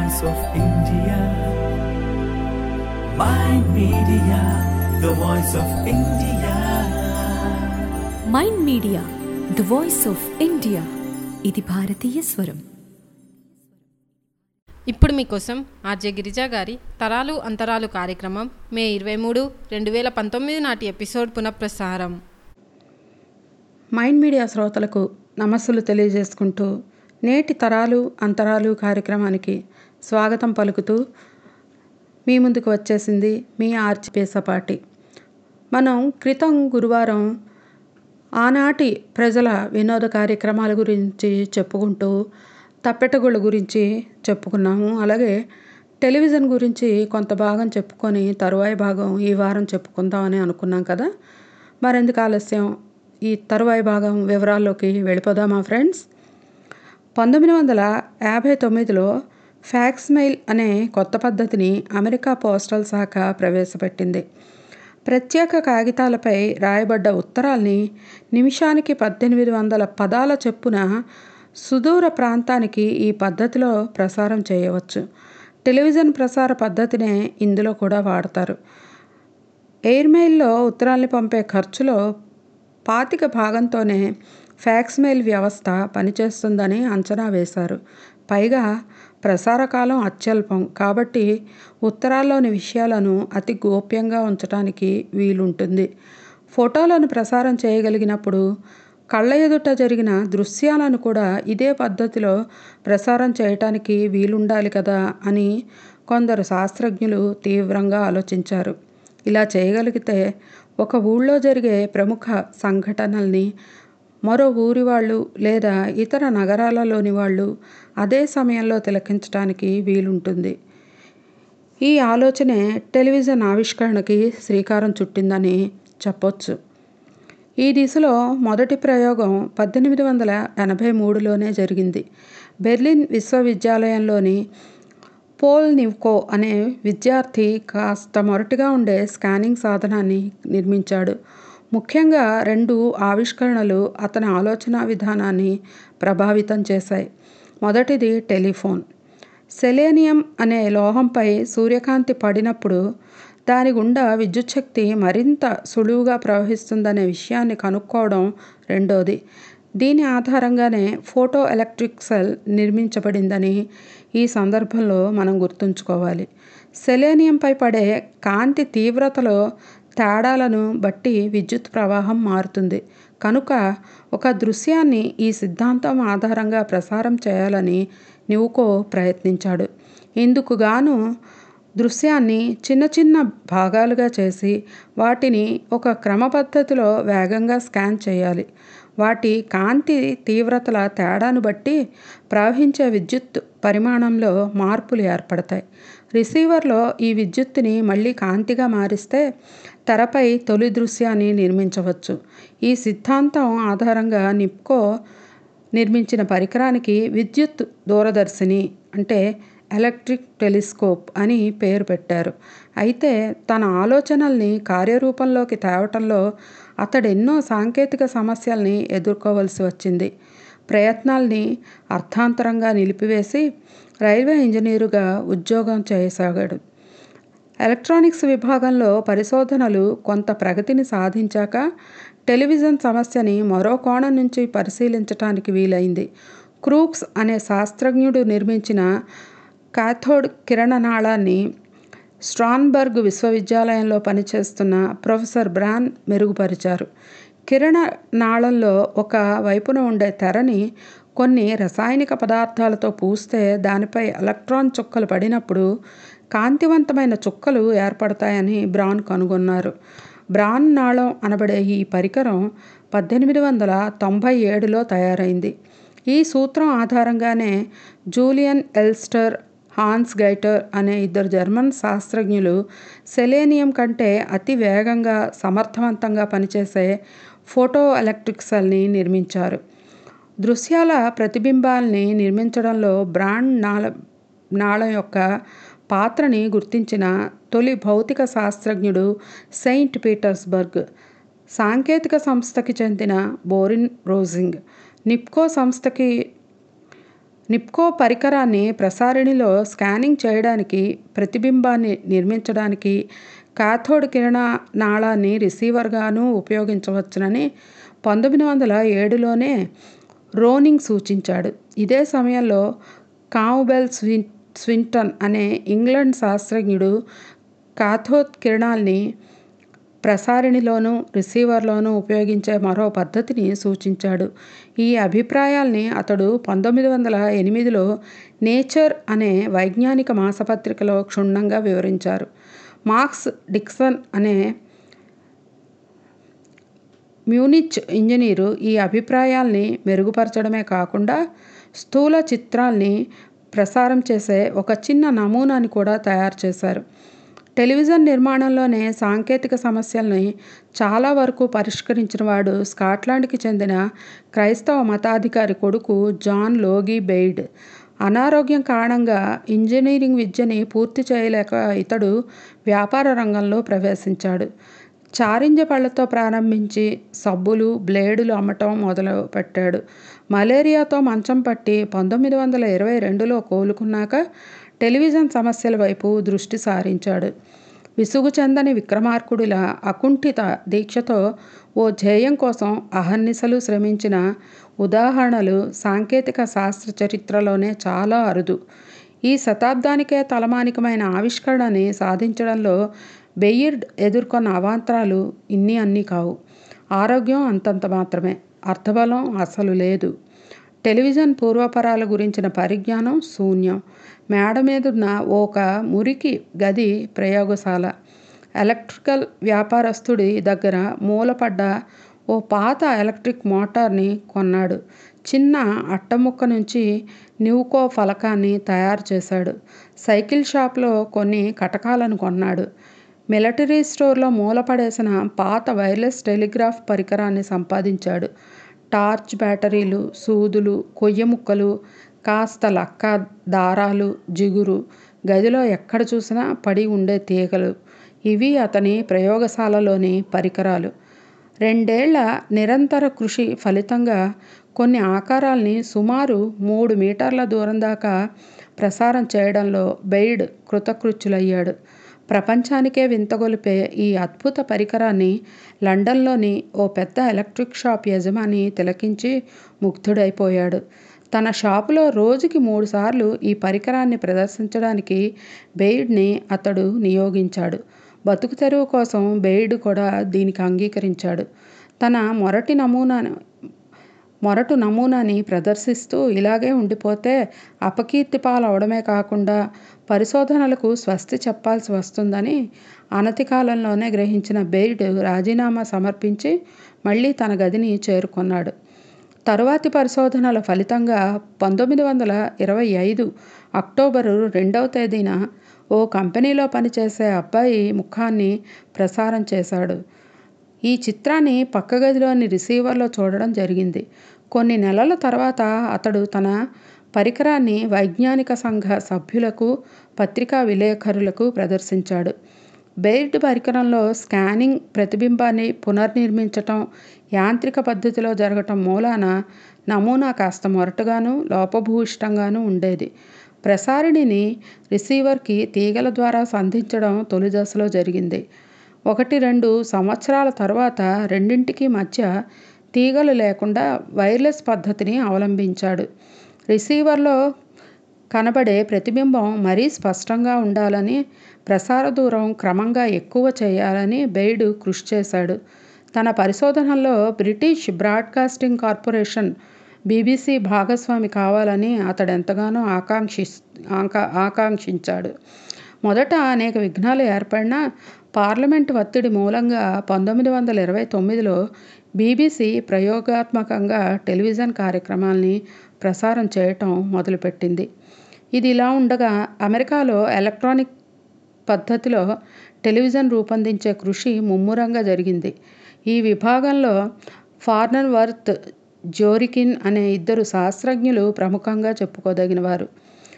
voice of India. Mind Media, the voice of India. Mind Media the voice of India ఇది భారతీయ స్వరం ఇప్పుడు మీకోసం ఆర్జే గిరిజా గారి తరాలు అంతరాలు కార్యక్రమం మే ఇరవై మూడు రెండు వేల పంతొమ్మిది నాటి ఎపిసోడ్ పునఃప్రసారం మైండ్ మీడియా శ్రోతలకు నమస్సులు తెలియజేసుకుంటూ నేటి తరాలు అంతరాలు కార్యక్రమానికి స్వాగతం పలుకుతూ మీ ముందుకు వచ్చేసింది మీ ఆర్చి పేసపాటి మనం క్రితం గురువారం ఆనాటి ప్రజల వినోద కార్యక్రమాల గురించి చెప్పుకుంటూ తప్పెటగుళ్ళ గురించి చెప్పుకున్నాము అలాగే టెలివిజన్ గురించి కొంత భాగం చెప్పుకొని తరువాయి భాగం ఈ వారం చెప్పుకుందామని అనుకున్నాం కదా మరెందుకు ఆలస్యం ఈ తరువాయి భాగం వివరాల్లోకి వెళ్ళిపోదామా ఫ్రెండ్స్ పంతొమ్మిది వందల యాభై తొమ్మిదిలో ఫ్యాక్స్ మెయిల్ అనే కొత్త పద్ధతిని అమెరికా పోస్టల్ శాఖ ప్రవేశపెట్టింది ప్రత్యేక కాగితాలపై రాయబడ్డ ఉత్తరాల్ని నిమిషానికి పద్దెనిమిది వందల పదాల చెప్పున సుదూర ప్రాంతానికి ఈ పద్ధతిలో ప్రసారం చేయవచ్చు టెలివిజన్ ప్రసార పద్ధతినే ఇందులో కూడా వాడతారు ఎయిర్మెయిల్లో ఉత్తరాల్ని పంపే ఖర్చులో పాతిక భాగంతోనే ఫ్యాక్స్ మెయిల్ వ్యవస్థ పనిచేస్తుందని అంచనా వేశారు పైగా ప్రసార కాలం అత్యల్పం కాబట్టి ఉత్తరాల్లోని విషయాలను అతి గోప్యంగా ఉంచడానికి వీలుంటుంది ఫోటోలను ప్రసారం చేయగలిగినప్పుడు కళ్ళ ఎదుట జరిగిన దృశ్యాలను కూడా ఇదే పద్ధతిలో ప్రసారం చేయటానికి వీలుండాలి కదా అని కొందరు శాస్త్రజ్ఞులు తీవ్రంగా ఆలోచించారు ఇలా చేయగలిగితే ఒక ఊళ్ళో జరిగే ప్రముఖ సంఘటనల్ని మరో ఊరి వాళ్ళు లేదా ఇతర నగరాలలోని వాళ్ళు అదే సమయంలో తిలకించడానికి వీలుంటుంది ఈ ఆలోచనే టెలివిజన్ ఆవిష్కరణకి శ్రీకారం చుట్టిందని చెప్పొచ్చు ఈ దిశలో మొదటి ప్రయోగం పద్దెనిమిది వందల ఎనభై మూడులోనే జరిగింది బెర్లిన్ విశ్వవిద్యాలయంలోని పోల్ నివ్కో అనే విద్యార్థి కాస్త మొరటుగా ఉండే స్కానింగ్ సాధనాన్ని నిర్మించాడు ముఖ్యంగా రెండు ఆవిష్కరణలు అతని ఆలోచన విధానాన్ని ప్రభావితం చేశాయి మొదటిది టెలిఫోన్ సెలేనియం అనే లోహంపై సూర్యకాంతి పడినప్పుడు దాని గుండా విద్యుచ్ఛక్తి మరింత సులువుగా ప్రవహిస్తుందనే విషయాన్ని కనుక్కోవడం రెండోది దీని ఆధారంగానే ఫోటో ఎలక్ట్రిక్ సెల్ నిర్మించబడిందని ఈ సందర్భంలో మనం గుర్తుంచుకోవాలి సెలేనియంపై పడే కాంతి తీవ్రతలో తేడాలను బట్టి విద్యుత్ ప్రవాహం మారుతుంది కనుక ఒక దృశ్యాన్ని ఈ సిద్ధాంతం ఆధారంగా ప్రసారం చేయాలని నివుకో ప్రయత్నించాడు ఇందుకు గాను దృశ్యాన్ని చిన్న చిన్న భాగాలుగా చేసి వాటిని ఒక క్రమ పద్ధతిలో వేగంగా స్కాన్ చేయాలి వాటి కాంతి తీవ్రతల తేడాను బట్టి ప్రవహించే విద్యుత్ పరిమాణంలో మార్పులు ఏర్పడతాయి రిసీవర్లో ఈ విద్యుత్తుని మళ్ళీ కాంతిగా మారిస్తే తెరపై తొలి దృశ్యాన్ని నిర్మించవచ్చు ఈ సిద్ధాంతం ఆధారంగా నిప్కో నిర్మించిన పరికరానికి విద్యుత్ దూరదర్శిని అంటే ఎలక్ట్రిక్ టెలిస్కోప్ అని పేరు పెట్టారు అయితే తన ఆలోచనల్ని కార్యరూపంలోకి తేవటంలో అతడు ఎన్నో సాంకేతిక సమస్యల్ని ఎదుర్కోవలసి వచ్చింది ప్రయత్నాల్ని అర్థాంతరంగా నిలిపివేసి రైల్వే ఇంజనీరుగా ఉద్యోగం చేయసాగాడు ఎలక్ట్రానిక్స్ విభాగంలో పరిశోధనలు కొంత ప్రగతిని సాధించాక టెలివిజన్ సమస్యని మరో కోణం నుంచి పరిశీలించటానికి వీలైంది క్రూక్స్ అనే శాస్త్రజ్ఞుడు నిర్మించిన కాథోడ్ కిరణనాళాన్ని స్ట్రాన్బర్గ్ విశ్వవిద్యాలయంలో పనిచేస్తున్న ప్రొఫెసర్ బ్రాన్ మెరుగుపరిచారు కిరణ నాళంలో ఒక వైపున ఉండే తెరని కొన్ని రసాయనిక పదార్థాలతో పూస్తే దానిపై ఎలక్ట్రాన్ చుక్కలు పడినప్పుడు కాంతివంతమైన చుక్కలు ఏర్పడతాయని బ్రాన్ కనుగొన్నారు బ్రాన్ నాళం అనబడే ఈ పరికరం పద్దెనిమిది వందల తొంభై ఏడులో తయారైంది ఈ సూత్రం ఆధారంగానే జూలియన్ ఎల్స్టర్ హాన్స్ గైటర్ అనే ఇద్దరు జర్మన్ శాస్త్రజ్ఞులు సెలేనియం కంటే అతి వేగంగా సమర్థవంతంగా పనిచేసే ఫోటో ఎలక్ట్రిక్ సెల్ని నిర్మించారు దృశ్యాల ప్రతిబింబాల్ని నిర్మించడంలో బ్రాండ్ నాళ నాళం యొక్క పాత్రని గుర్తించిన తొలి భౌతిక శాస్త్రజ్ఞుడు సెయింట్ పీటర్స్బర్గ్ సాంకేతిక సంస్థకి చెందిన బోరిన్ రోజింగ్ నిప్కో సంస్థకి నిప్కో పరికరాన్ని ప్రసారిణిలో స్కానింగ్ చేయడానికి ప్రతిబింబాన్ని నిర్మించడానికి కాథోడ్ కిరణ నాళాన్ని రిసీవర్గాను ఉపయోగించవచ్చునని పంతొమ్మిది వందల ఏడులోనే రోనింగ్ సూచించాడు ఇదే సమయంలో కావుబెల్ స్విన్ స్వింటన్ అనే ఇంగ్లాండ్ శాస్త్రజ్ఞుడు కాథోడ్ కిరణాల్ని ప్రసారిణిలోనూ రిసీవర్లోనూ ఉపయోగించే మరో పద్ధతిని సూచించాడు ఈ అభిప్రాయాల్ని అతడు పంతొమ్మిది వందల ఎనిమిదిలో నేచర్ అనే వైజ్ఞానిక మాసపత్రికలో క్షుణ్ణంగా వివరించారు మార్క్స్ డిక్సన్ అనే మ్యూనిచ్ ఇంజనీరు ఈ అభిప్రాయాల్ని మెరుగుపరచడమే కాకుండా స్థూల చిత్రాల్ని ప్రసారం చేసే ఒక చిన్న నమూనాని కూడా తయారు చేశారు టెలివిజన్ నిర్మాణంలోనే సాంకేతిక సమస్యల్ని చాలా వరకు పరిష్కరించిన వాడు స్కాట్లాండ్కి చెందిన క్రైస్తవ మతాధికారి కొడుకు జాన్ లోగి బెయిడ్ అనారోగ్యం కారణంగా ఇంజనీరింగ్ విద్యని పూర్తి చేయలేక ఇతడు వ్యాపార రంగంలో ప్రవేశించాడు చారింజ పళ్ళతో ప్రారంభించి సబ్బులు బ్లేడులు అమ్మటం మొదలు పెట్టాడు మలేరియాతో మంచం పట్టి పంతొమ్మిది వందల ఇరవై రెండులో కోలుకున్నాక టెలివిజన్ సమస్యల వైపు దృష్టి సారించాడు విసుగు చెందని విక్రమార్కుడిలా అకుంఠిత దీక్షతో ఓ ధ్యేయం కోసం అహర్నిశలు శ్రమించిన ఉదాహరణలు సాంకేతిక శాస్త్ర చరిత్రలోనే చాలా అరుదు ఈ శతాబ్దానికే తలమానికమైన ఆవిష్కరణని సాధించడంలో బెయిర్డ్ ఎదుర్కొన్న అవాంతరాలు ఇన్ని అన్నీ కావు ఆరోగ్యం అంతంత మాత్రమే అర్థబలం అసలు లేదు టెలివిజన్ పూర్వపరాల గురించిన పరిజ్ఞానం శూన్యం మేడ మీదున్న ఒక మురికి గది ప్రయోగశాల ఎలక్ట్రికల్ వ్యాపారస్తుడి దగ్గర మూలపడ్డ ఓ పాత ఎలక్ట్రిక్ మోటార్ని కొన్నాడు చిన్న అట్టముక్క నుంచి న్యూకో ఫలకాన్ని తయారు చేశాడు సైకిల్ షాప్లో కొన్ని కటకాలను కొన్నాడు మిలిటరీ స్టోర్లో మూలపడేసిన పాత వైర్లెస్ టెలిగ్రాఫ్ పరికరాన్ని సంపాదించాడు టార్చ్ బ్యాటరీలు సూదులు కొయ్య ముక్కలు కాస్త లక్క దారాలు జిగురు గదిలో ఎక్కడ చూసినా పడి ఉండే తీగలు ఇవి అతని ప్రయోగశాలలోని పరికరాలు రెండేళ్ల నిరంతర కృషి ఫలితంగా కొన్ని ఆకారాల్ని సుమారు మూడు మీటర్ల దూరం దాకా ప్రసారం చేయడంలో బెయిడ్ కృతకృత్యులయ్యాడు ప్రపంచానికే వింతగొలిపే ఈ అద్భుత పరికరాన్ని లండన్లోని ఓ పెద్ద ఎలక్ట్రిక్ షాప్ యజమాని తిలకించి ముగ్ధుడైపోయాడు తన షాపులో రోజుకి మూడుసార్లు ఈ పరికరాన్ని ప్రదర్శించడానికి బెయిడ్ని అతడు నియోగించాడు బతుకు తెరువు కోసం బెయిడ్ కూడా దీనికి అంగీకరించాడు తన మొరటి నమూనాను మొరటు నమూనాని ప్రదర్శిస్తూ ఇలాగే ఉండిపోతే అపకీర్తి పాలవడమే కాకుండా పరిశోధనలకు స్వస్తి చెప్పాల్సి వస్తుందని అనతి కాలంలోనే గ్రహించిన బెయిడ్ రాజీనామా సమర్పించి మళ్ళీ తన గదిని చేరుకున్నాడు తరువాతి పరిశోధనల ఫలితంగా పంతొమ్మిది వందల ఇరవై ఐదు అక్టోబరు రెండవ తేదీన ఓ కంపెనీలో పనిచేసే అబ్బాయి ముఖాన్ని ప్రసారం చేశాడు ఈ చిత్రాన్ని పక్క గదిలోని రిసీవర్లో చూడడం జరిగింది కొన్ని నెలల తర్వాత అతడు తన పరికరాన్ని వైజ్ఞానిక సంఘ సభ్యులకు పత్రికా విలేకరులకు ప్రదర్శించాడు బెయిర్డ్ పరికరంలో స్కానింగ్ ప్రతిబింబాన్ని పునర్నిర్మించటం యాంత్రిక పద్ధతిలో జరగటం మూలాన నమూనా కాస్త మొరటుగాను లోపభూయిష్టంగాను ఉండేది ప్రసారిణిని రిసీవర్కి తీగల ద్వారా సంధించడం తొలి దశలో జరిగింది ఒకటి రెండు సంవత్సరాల తర్వాత రెండింటికి మధ్య తీగలు లేకుండా వైర్లెస్ పద్ధతిని అవలంబించాడు రిసీవర్లో కనబడే ప్రతిబింబం మరీ స్పష్టంగా ఉండాలని ప్రసార దూరం క్రమంగా ఎక్కువ చేయాలని బెయిడ్ కృషి చేశాడు తన పరిశోధనల్లో బ్రిటిష్ బ్రాడ్కాస్టింగ్ కార్పొరేషన్ బీబీసీ భాగస్వామి కావాలని అతడు ఎంతగానో ఆకాంక్షి ఆకా ఆకాంక్షించాడు మొదట అనేక విఘ్నాలు ఏర్పడినా పార్లమెంట్ ఒత్తిడి మూలంగా పంతొమ్మిది వందల ఇరవై తొమ్మిదిలో బీబీసీ ప్రయోగాత్మకంగా టెలివిజన్ కార్యక్రమాల్ని ప్రసారం చేయటం మొదలుపెట్టింది ఇది ఇలా ఉండగా అమెరికాలో ఎలక్ట్రానిక్ పద్ధతిలో టెలివిజన్ రూపొందించే కృషి ముమ్మరంగా జరిగింది ఈ విభాగంలో ఫార్నర్ వర్త్ జోరికిన్ అనే ఇద్దరు శాస్త్రజ్ఞులు ప్రముఖంగా చెప్పుకోదగినవారు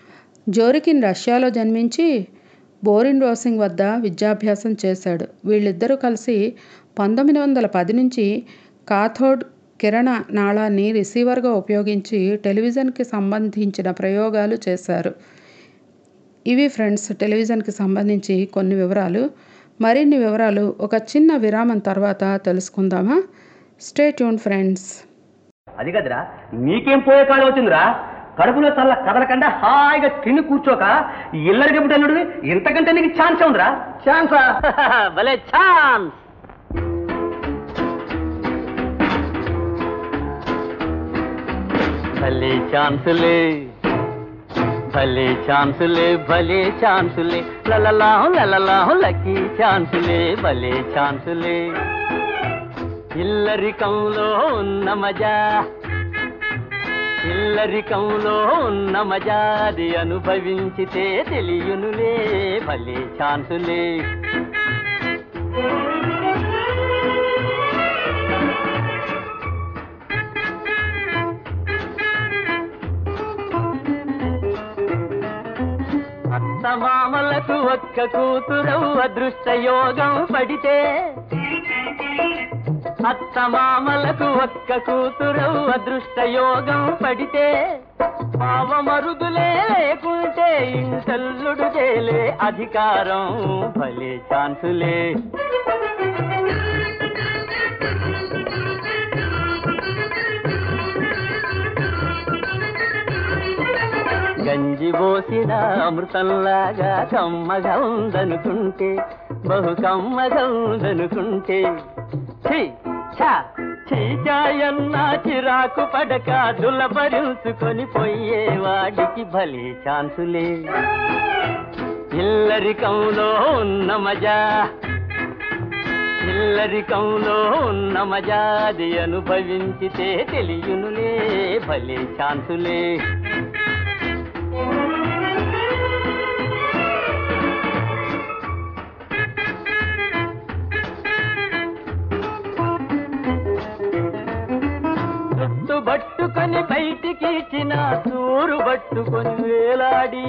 జోరికిన్ రష్యాలో జన్మించి బోరిన్ రోసింగ్ వద్ద విద్యాభ్యాసం చేశాడు వీళ్ళిద్దరూ కలిసి పంతొమ్మిది వందల పది నుంచి కాథోడ్ కిరణ నాళాన్ని రిసీవర్గా ఉపయోగించి టెలివిజన్కి సంబంధించిన ప్రయోగాలు చేశారు ఇవి ఫ్రెండ్స్ టెలివిజన్కి సంబంధించి కొన్ని వివరాలు మరిన్ని వివరాలు ఒక చిన్న విరామం తర్వాత తెలుసుకుందామా స్టే ట్యూన్ ఫ్రెండ్స్ అది కదరా నీకేం పోయే కాలం వచ్చిందిరా కడుపులో చల్ల కదలకుండా హాయిగా తిని కూర్చోక ఇల్లరికి అల్లుడు ఇంతకంటే నీకు ఛాన్స్ ఉందిరా ఛాన్సా భలే ఛాన్స్ భలే ఛాన్సులే భలే ఛాన్సులే భలే ఛాన్సులే లలలాహు లలలాహు లక్కీ ఛాన్సులే భలే ఛాన్సులే ఇల్లరికంలో ఉన్న మజా ఇల్లరికంలో ఉన్న మజాది అనుభవించితే తెలియనులే భలే ఛాన్సులే అత్తమామలకు ఒక్క కూతురవు అదృష్ట యోగం పడితే అత్తమామలకు ఒక్క కూతురవు అదృష్ట యోగం పడితే పావమరుదులే లేకుంటే ఇంటల్లుడు చేలే అధికారం భలే ఛాన్సులే గంజి పోసిన అమృతంలాగా కమ్మగా ఉందనుకుంటే బహు కమ్మగా ఉందనుకుంటే ఛీ, ఛా, చీచాయన్న చిరాకు పడక దులపరుచుకొని పోయేవాడికి భలే ఛాన్సులే ఇల్లరికంలో ఉన్న మజా ఇల్లరికంలో ఉన్న మజాది అనుభవించితే తెలియనులే భలే ఛాన్సులే జుట్టు పట్టుకొని బయటికి ఇచ్చిన సూరు పట్టుకొని వేలాడి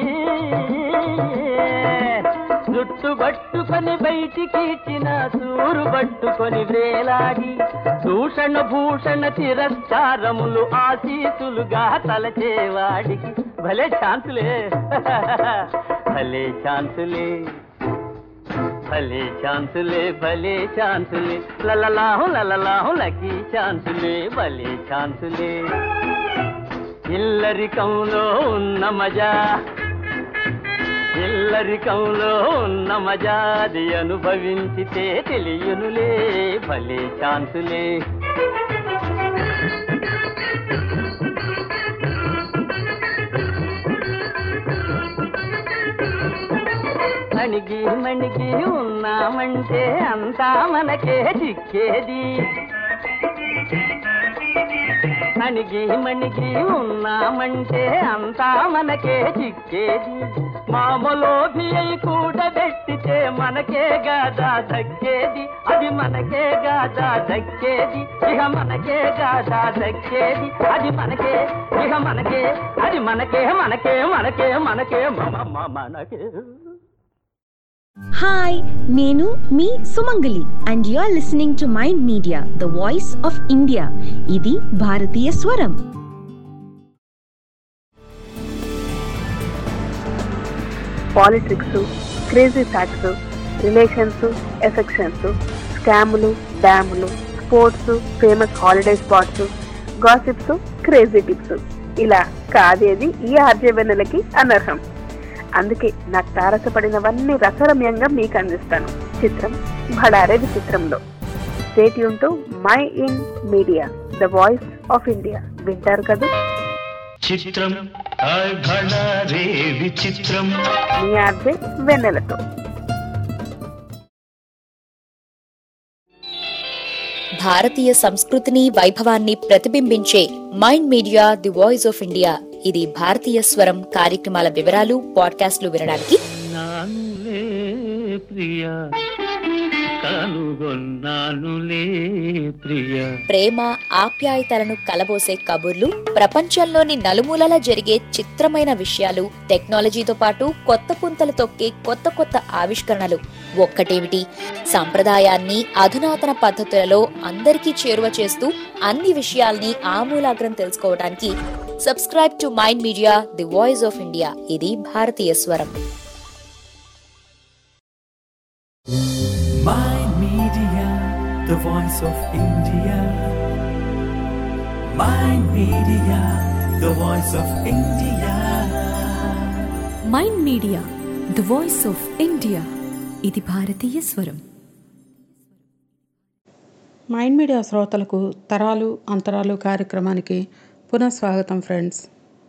జుట్టు పట్టుకొని బయటికి ఇచ్చిన సూరు పట్టుకొని వేలాడి దూషణ భూషణ తిరస్కారములు ఆశీసులుగా తలచేవాడికి భలే ఛాన్సులే భలే ఛాన్సులే భలే ఛాన్సులే భలే ఛాన్సులే లలలాహు లలలాహు లకీ ఛాన్సులే భలే ఛాన్సులే ఇల్లరికంలో ఉన్న మజా ఇల్లరికంలో ఉన్న మజాది అనుభవించితే తెలియనులే భలే ఛాన్సులే అణిగి మణిగి ఉన్నామంటే అంతా మనకే చిక్కేది అణిగి మణిగి ఉన్నామంటే అంతా మనకే చిక్కేది మామలోభి అయి కూడబెట్టితే మనకే గాదా దక్కేది అది మనకే గాదా దక్కేది ఇహ మనకే గాదా దక్కేది అది మనకే ఇహ మనకే అది మనకే మనకే మనకే మనకే మమ మమ మనకే హాయ్ నేను మీ Sumangali and you are listening to Mind Media the voice of India ఇది భారతీయ స్వరం politics crazy facts relations affections స్కాములు డ్యాములు sports famous holiday spots gossips crazy tips ఇలా కాదేది ఈ ఆర్జవెన్నెలకి అనర్హం అందుకే నాకు తారసపడినవన్నీ రసరమ్యంగా మీకు అందిస్తాను చిత్రం భడారే విచిత్రంలో స్టేట్ యూన్ Mind Media the voice of India వింటారు కదా చిత్రం హాయ్ భళా రే విచిత్రం మీ ఆర్జే వెన్నెలతో భారతీయ సంస్కృతిని వైభవాన్ని ప్రతిబింబించే Mind Media the voice of India ఇది భారతీయ స్వరం కార్యక్రమాల వివరాలు పాడ్కాస్ట్లు వినడానికి నానులే ప్రియా కనుగొన్నానులే ప్రియ ప్రేమ ఆప్యాయతలను కలబోసే కబుర్లు ప్రపంచంలోని నలుమూలల జరిగే చిత్రమైన విషయాలు టెక్నాలజీతో పాటు కొత్త పుంతలు తొక్కే కొత్త కొత్త ఆవిష్కరణలు ఒక్కటేమిటి సంప్రదాయాన్ని అధునాతన పద్ధతులలో అందరికీ చేరువ చేస్తూ అన్ని విషయాల్ని ఆమూలాగ్రం తెలుసుకోవడానికి subscribe to Mind Media the voice of India ఇది భారతీయ స్వరం Mind Media, the voice of India. Mind Media, the voice of India. Mind Media the voice of India ఇది భారతీయ స్వరం మైండ్ మీడియా శ్రోతలకు తరాలు అంతరాలు కార్యక్రమానికి పునఃస్వాగతం ఫ్రెండ్స్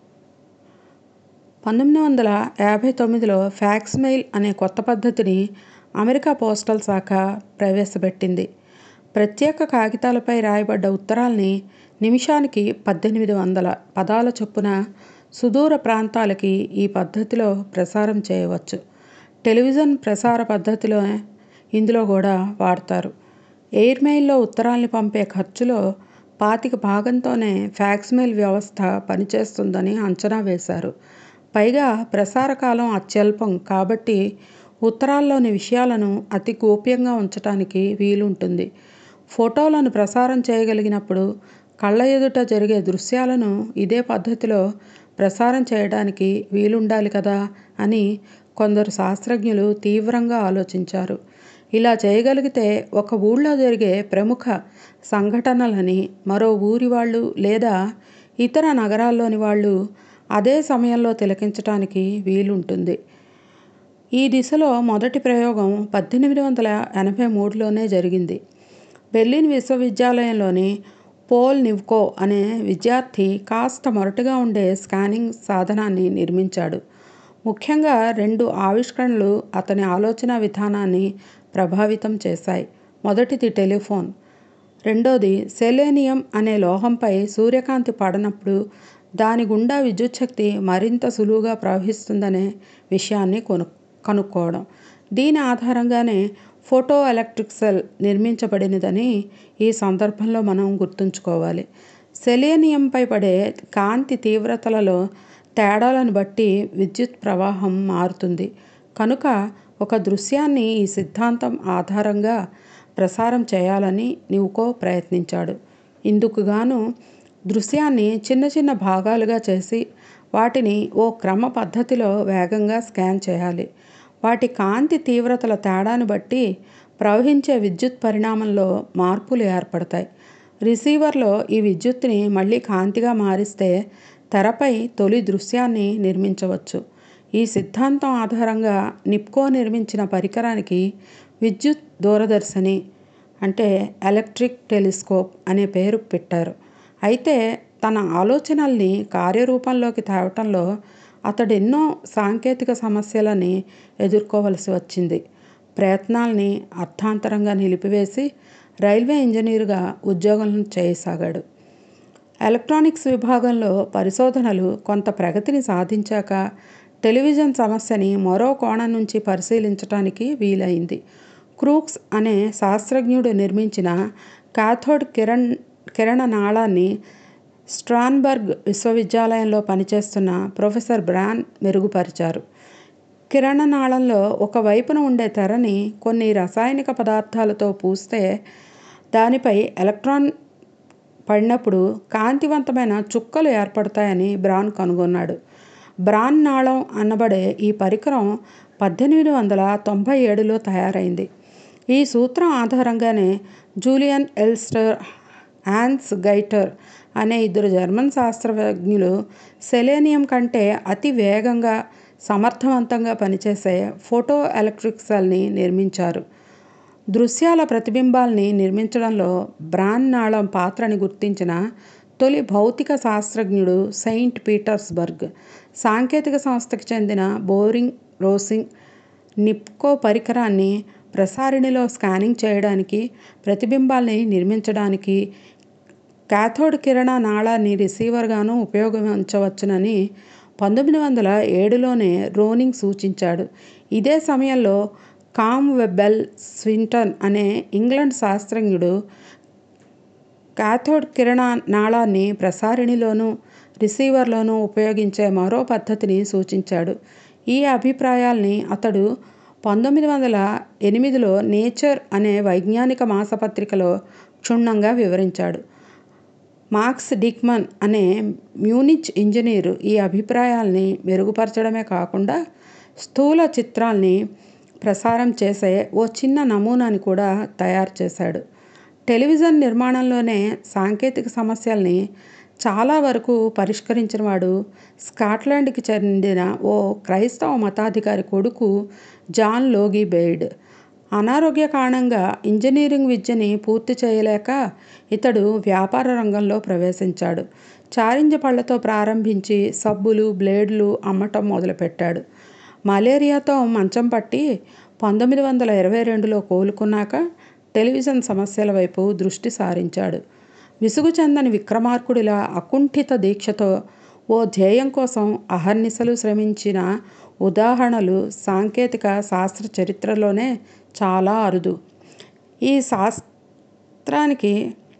పంతొమ్మిది వందల యాభై తొమ్మిదిలో ఫ్యాక్స్ మెయిల్ అనే కొత్త పద్ధతిని అమెరికా పోస్టల్ శాఖ ప్రవేశపెట్టింది ప్రత్యేక కాగితాలపై రాయబడ్డ ఉత్తరాల్ని నిమిషానికి పద్దెనిమిది వందల పదాల చొప్పున సుదూర ప్రాంతాలకి ఈ పద్ధతిలో ప్రసారం చేయవచ్చు టెలివిజన్ ప్రసార పద్ధతిలో ఇందులో కూడా వాడతారు ఎయిర్ మెయిల్లో ఉత్తరాల్ని పంపే ఖర్చులో పాతిక భాగంతోనే ఫ్యాక్స్ మెయిల్ వ్యవస్థ పనిచేస్తుందని అంచనా వేశారు పైగా ప్రసార కాలం అత్యల్పం కాబట్టి ఉత్తరాల్లోని విషయాలను అతి గోప్యంగా ఉంచటానికి వీలుంటుంది ఫోటోలను ప్రసారం చేయగలిగినప్పుడు కళ్ళ ఎదుట జరిగే దృశ్యాలను ఇదే పద్ధతిలో ప్రసారం చేయడానికి వీలుండాలి కదా అని కొందరు శాస్త్రజ్ఞులు తీవ్రంగా ఆలోచించారు ఇలా చేయగలిగితే ఒక ఊళ్ళో జరిగే ప్రముఖ సంఘటనలని మరో ఊరి వాళ్ళు లేదా ఇతర నగరాల్లోని వాళ్ళు అదే సమయంలో తిలకించటానికి వీలుంటుంది ఈ దిశలో మొదటి ప్రయోగం పద్దెనిమిది వందల ఎనభై మూడులోనే జరిగింది బెర్లిన్ విశ్వవిద్యాలయంలోని పోల్ నివ్కో అనే విద్యార్థి కాస్త మొరటుగా ఉండే స్కానింగ్ సాధనాన్ని నిర్మించాడు ముఖ్యంగా రెండు ఆవిష్కరణలు అతని ఆలోచన విధానాన్ని ప్రభావితం చేశాయి మొదటిది టెలిఫోన్ రెండోది సెలేనియం అనే లోహంపై సూర్యకాంతి పడనప్పుడు దాని గుండా విద్యుచ్ఛక్తి మరింత సులువుగా ప్రవహిస్తుందనే విషయాన్ని కొను కనుక్కోవడం దీని ఆధారంగానే ఫోటో ఎలక్ట్రిక్ సెల్ నిర్మించబడినదని ఈ సందర్భంలో మనం గుర్తుంచుకోవాలి సెలేనియంపై పడే కాంతి తీవ్రతలలో తేడాలను బట్టి విద్యుత్ ప్రవాహం మారుతుంది కనుక ఒక దృశ్యాన్ని ఈ సిద్ధాంతం ఆధారంగా ప్రసారం చేయాలని నివుకో ప్రయత్నించాడు ఇందుకు గాను దృశ్యాన్ని చిన్న చిన్న భాగాలుగా చేసి వాటిని ఓ క్రమ పద్ధతిలో వేగంగా స్కాన్ చేయాలి వాటి కాంతి తీవ్రతల తేడాను బట్టి ప్రవహించే విద్యుత్ పరిణామంలో మార్పులు ఏర్పడతాయి రిసీవర్లో ఈ విద్యుత్తుని మళ్ళీ కాంతిగా మారిస్తే తెరపై తొలి దృశ్యాన్ని నిర్మించవచ్చు ఈ సిద్ధాంతం ఆధారంగా నిప్కో నిర్మించిన పరికరానికి విద్యుత్ దూరదర్శిని అంటే ఎలక్ట్రిక్ టెలిస్కోప్ అనే పేరు పెట్టారు అయితే తన ఆలోచనల్ని కార్యరూపంలోకి తేవటంలో అతడు ఎన్నో సాంకేతిక సమస్యలని ఎదుర్కోవలసి వచ్చింది ప్రయత్నాల్ని అర్థాంతరంగా నిలిపివేసి రైల్వే ఇంజనీరుగా ఉద్యోగం చేయసాగాడు ఎలక్ట్రానిక్స్ విభాగంలో పరిశోధనలు కొంత ప్రగతిని సాధించాక టెలివిజన్ సమస్యని మరో కోణం నుంచి పరిశీలించడానికి వీలైంది క్రూక్స్ అనే శాస్త్రజ్ఞుడు నిర్మించిన కాథోడ్ కిరణ్ కిరణ నాళాన్ని స్ట్రాన్బర్గ్ విశ్వవిద్యాలయంలో పనిచేస్తున్న ప్రొఫెసర్ బ్రాన్ మెరుగుపరిచారు కిరణనాళంలో ఒక వైపున ఉండే తెరని కొన్ని రసాయనిక పదార్థాలతో పూస్తే దానిపై ఎలక్ట్రాన్ పడినప్పుడు కాంతివంతమైన చుక్కలు ఏర్పడతాయని బ్రాన్ కనుగొన్నాడు బ్రాన్ నాళం అనబడే ఈ పరికరం పద్దెనిమిది వందల తొంభై ఏడులో తయారైంది ఈ సూత్రం ఆధారంగానే జూలియన్ ఎల్స్టర్ హ్యాన్స్ గైటర్ అనే ఇద్దరు జర్మన్ శాస్త్రజ్ఞులు సెలేనియం కంటే అతి వేగంగా సమర్థవంతంగా పనిచేసే ఫోటో ఎలక్ట్రిక్ సెల్ని నిర్మించారు దృశ్యాల ప్రతిబింబాల్ని నిర్మించడంలో బ్రాన్ నాళం పాత్రని గుర్తించిన తొలి భౌతిక శాస్త్రజ్ఞుడు సెయింట్ పీటర్స్బర్గ్ సాంకేతిక సంస్థకి చెందిన బోరింగ్ రోసింగ్ నిప్కో పరికరాన్ని ప్రసారిణిలో స్కానింగ్ చేయడానికి ప్రతిబింబాల్ని నిర్మించడానికి కాథోడ్ కిరణ నాళాన్ని రిసీవర్గాను ఉపయోగించవచ్చునని పంతొమ్మిది వందల ఏడులోనే రోనింగ్ సూచించాడు ఇదే సమయంలో కామ్ వెబ్బెల్ స్వింటన్ అనే ఇంగ్లాండ్ శాస్త్రజ్ఞుడు కాథోడ్ కిరణ నాళాన్ని ప్రసారిణిలోనూ రిసీవర్లోనూ ఉపయోగించే మరో పద్ధతిని సూచించాడు ఈ అభిప్రాయాల్ని అతడు పంతొమ్మిది వందల ఎనిమిదిలో నేచర్ అనే వైజ్ఞానిక మాసపత్రికలో క్షుణ్ణంగా వివరించాడు మార్క్స్ డిక్మన్ అనే మ్యూనిచ్ ఇంజనీరు ఈ అభిప్రాయాల్ని మెరుగుపరచడమే కాకుండా స్థూల చిత్రాల్ని ప్రసారం చేసే ఓ చిన్న నమూనాని కూడా తయారు చేశాడు టెలివిజన్ నిర్మాణంలోనే సాంకేతిక సమస్యల్ని చాలా వరకు పరిష్కరించిన వాడు స్కాట్లాండ్కి చెందిన ఓ క్రైస్తవ మతాధికారి కొడుకు జాన్ లోగి బెయిడ్ అనారోగ్య కారణంగా ఇంజనీరింగ్ విద్యని పూర్తి చేయలేక ఇతడు వ్యాపార రంగంలో ప్రవేశించాడు చారింజ పళ్లతో ప్రారంభించి సబ్బులు బ్లేడ్లు అమ్మటం మొదలుపెట్టాడు మలేరియాతో మంచం పట్టి పంతొమ్మిది వందల ఇరవై రెండులో కోలుకున్నాక టెలివిజన్ సమస్యల వైపు దృష్టి సారించాడు విసుగు చెందని విక్రమార్కుడిలా అకుంఠిత దీక్షతో ఓ ధ్యేయం కోసం అహర్నిశలు శ్రమించిన ఉదాహరణలు సాంకేతిక శాస్త్ర చరిత్రలోనే చాలా అరుదు ఈ శాస్త్రానికి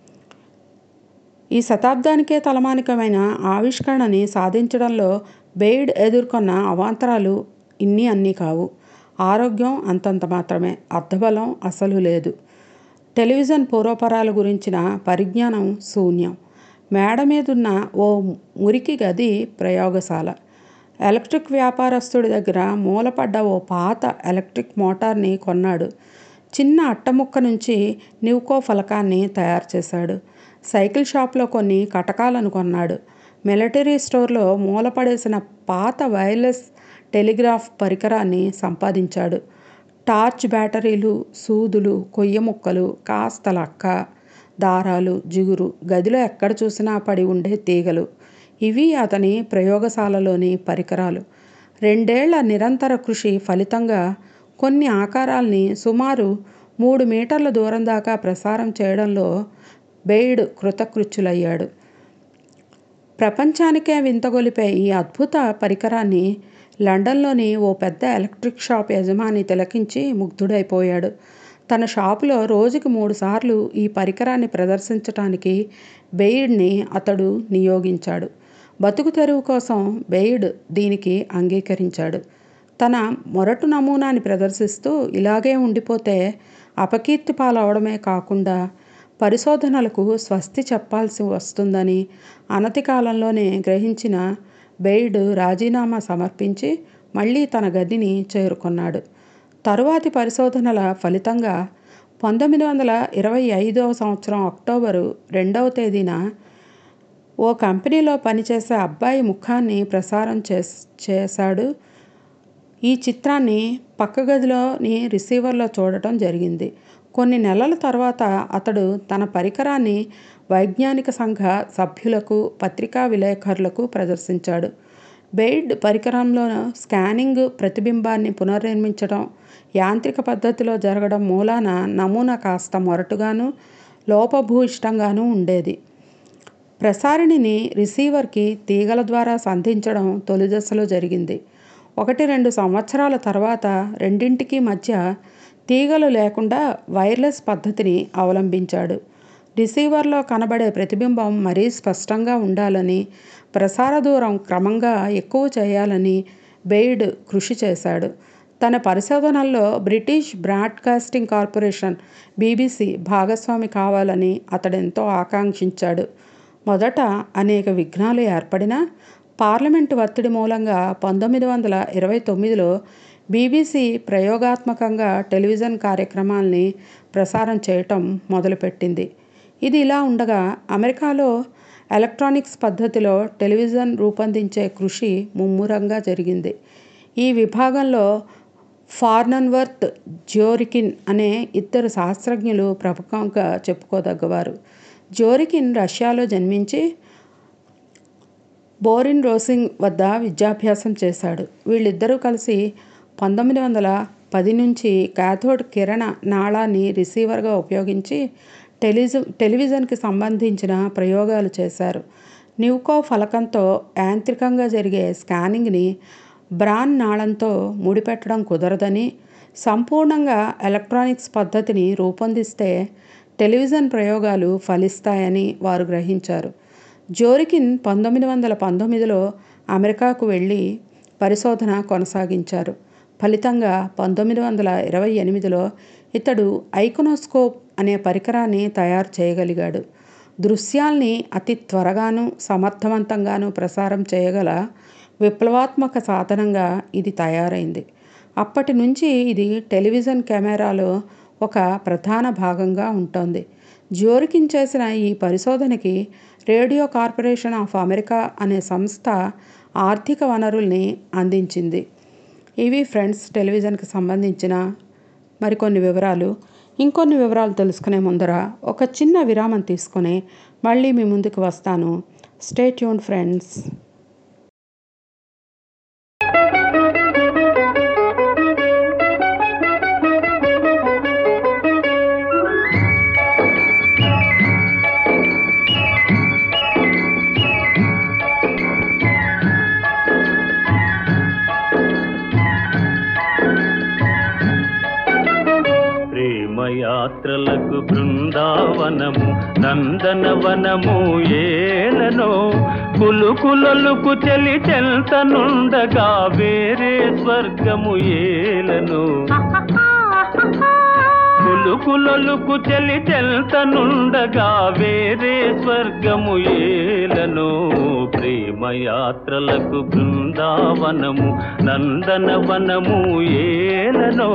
ఈ శతాబ్దానికే తలమానికమైన ఆవిష్కరణని సాధించడంలో బెయిడ్ ఎదుర్కొన్న అవాంతరాలు ఇన్ని అన్నీ కావు ఆరోగ్యం అంతంత మాత్రమే అర్థబలం అసలు లేదు టెలివిజన్ పూర్వపరాల గురించిన పరిజ్ఞానం శూన్యం మేడ మీదున్న ఓ మురికి గది ప్రయోగశాల ఎలక్ట్రిక్ వ్యాపారస్తుడి దగ్గర మూలపడ్డ ఓ పాత ఎలక్ట్రిక్ మోటార్ని కొన్నాడు చిన్న అట్టముక్క నుంచి నివ్కో ఫలకాన్ని తయారు చేశాడు సైకిల్ షాప్లో కొన్ని కటకాలను కొన్నాడు మిలిటరీ స్టోర్లో మూలపడేసిన పాత వైర్లెస్ టెలిగ్రాఫ్ పరికరాన్ని సంపాదించాడు టార్చ్ బ్యాటరీలు సూదులు కొయ్య ముక్కలు కాస్త లక్క దారాలు జిగురు గదిలో ఎక్కడ చూసినా పడి ఉండే తీగలు ఇవి అతని ప్రయోగశాలలోని పరికరాలు రెండేళ్ల నిరంతర కృషి ఫలితంగా కొన్ని ఆకారాల్ని సుమారు మూడు మీటర్ల దూరం దాకా ప్రసారం చేయడంలో బెయిడ్ కృతకృత్యులయ్యాడు ప్రపంచానికే వింతగొలిపే ఈ అద్భుత పరికరాన్ని లండన్లోని ఓ పెద్ద ఎలక్ట్రిక్ షాప్ యజమాని తిలకించి ముగ్ధుడైపోయాడు తన షాపులో రోజుకి మూడుసార్లు ఈ పరికరాన్ని ప్రదర్శించటానికి బెయిడ్ని అతడు నియోగించాడు బతుకు తెరువు కోసం బెయిడ్ దీనికి అంగీకరించాడు తన మొరటు నమూనాని ప్రదర్శిస్తూ ఇలాగే ఉండిపోతే అపకీర్తి పాలవడమే కాకుండా పరిశోధనలకు స్వస్తి చెప్పాల్సి వస్తుందని అనతి కాలంలోనే గ్రహించిన బెయిడ్ రాజీనామా సమర్పించి మళ్ళీ తన గదిని చేరుకున్నాడు తరువాతి పరిశోధనల ఫలితంగా పంతొమ్మిది వందల ఇరవై ఐదవ సంవత్సరం అక్టోబరు రెండవ తేదీన ఓ కంపెనీలో పనిచేసే అబ్బాయి ముఖాన్ని ప్రసారం చేస్ చేశాడు ఈ చిత్రాన్ని పక్క గదిలోని రిసీవర్లో చూడటం జరిగింది కొన్ని నెలల తర్వాత అతడు తన పరికరాన్ని వైజ్ఞానిక సంఘ సభ్యులకు పత్రికా విలేకరులకు ప్రదర్శించాడు బెయిడ్ పరికరంలో స్కానింగ్ ప్రతిబింబాన్ని పునర్నిర్మించడం యాంత్రిక పద్ధతిలో జరగడం మూలాన నమూనా కాస్త మొరటుగాను లోపభూయిష్టంగానూ ఉండేది ప్రసారిణిని రిసీవర్కి తీగల ద్వారా సంధించడం తొలి దశలో జరిగింది ఒకటి రెండు సంవత్సరాల తర్వాత రెండింటికి మధ్య తీగలు లేకుండా వైర్లెస్ పద్ధతిని అవలంబించాడు రిసీవర్లో కనబడే ప్రతిబింబం మరీ స్పష్టంగా ఉండాలని ప్రసార దూరం క్రమంగా ఎక్కువ చేయాలని బెయిడ్ కృషి చేశాడు తన పరిశోధనల్లో బ్రిటిష్ బ్రాడ్కాస్టింగ్ కార్పొరేషన్ బీబీసీ భాగస్వామి కావాలని అతడెంతో ఆకాంక్షించాడు మొదట అనేక విఘ్నాలు ఏర్పడినా పార్లమెంటు ఒత్తిడి మూలంగా పంతొమ్మిది వందల ఇరవై తొమ్మిదిలో బీబీసీ ప్రయోగాత్మకంగా టెలివిజన్ కార్యక్రమాల్ని ప్రసారం చేయటం మొదలుపెట్టింది ఇది ఇలా ఉండగా అమెరికాలో ఎలక్ట్రానిక్స్ పద్ధతిలో టెలివిజన్ రూపొందించే కృషి ముమ్మరంగా జరిగింది ఈ విభాగంలో ఫార్నన్వర్త్ జ్యోరికిన్ అనే ఇద్దరు శాస్త్రజ్ఞులు ప్రముఖంగా చెప్పుకోదగ్గవారు జోరికిన్ రష్యాలో జన్మించి బోరిన్ రోసింగ్ వద్ద విద్యాభ్యాసం చేశాడు వీళ్ళిద్దరూ కలిసి పంతొమ్మిది వందల పది నుంచి కాథోడ్ కిరణ నాళాన్ని రిసీవర్గా ఉపయోగించి టెలిజు టెలివిజన్కి సంబంధించిన ప్రయోగాలు చేశారు న్యూకో ఫలకంతో యాంత్రికంగా జరిగే స్కానింగ్ని బ్రాన్ నాళంతో ముడిపెట్టడం కుదరదని సంపూర్ణంగా ఎలక్ట్రానిక్స్ పద్ధతిని రూపొందిస్తే టెలివిజన్ ప్రయోగాలు ఫలిస్తాయని వారు గ్రహించారు జోరికిన్ పంతొమ్మిది వందల పంతొమ్మిదిలో అమెరికాకు వెళ్ళి పరిశోధన కొనసాగించారు ఫలితంగా పంతొమ్మిది వందల ఇరవై ఎనిమిదిలో ఇతడు ఐకోనోస్కోప్ అనే పరికరాన్ని తయారు చేయగలిగాడు దృశ్యాల్ని అతి త్వరగాను సమర్థవంతంగాను ప్రసారం చేయగల విప్లవాత్మక సాధనంగా ఇది తయారైంది అప్పటి నుంచి ఇది టెలివిజన్ కెమెరాలో ఒక ప్రధాన భాగంగా ఉంటుంది జోరికిన్ చేసిన ఈ పరిశోధనకి రేడియో కార్పొరేషన్ ఆఫ్ అమెరికా అనే సంస్థ ఆర్థిక వనరుల్ని అందించింది ఇవి ఫ్రెండ్స్ టెలివిజన్కి సంబంధించిన మరికొన్ని వివరాలు ఇంకొన్ని వివరాలు తెలుసుకునే ముందర ఒక చిన్న విరామం తీసుకొని మళ్ళీ మీ ముందుకు వస్తాను స్టే ట్యూన్ ఫ్రెండ్స్ ప్రేమయాత్రలకు బృందావనము నందనవనము ఏలనో కులుకులలుకు చెలి చెల్తనుండగా వేరే స్వర్గము ఏలను కులుకులలుకు చెలి చెల్తనుండగా వేరే స్వర్గము ఏలను ప్రేమయాత్రలకు బృందావనము నందనవనము ఏలనో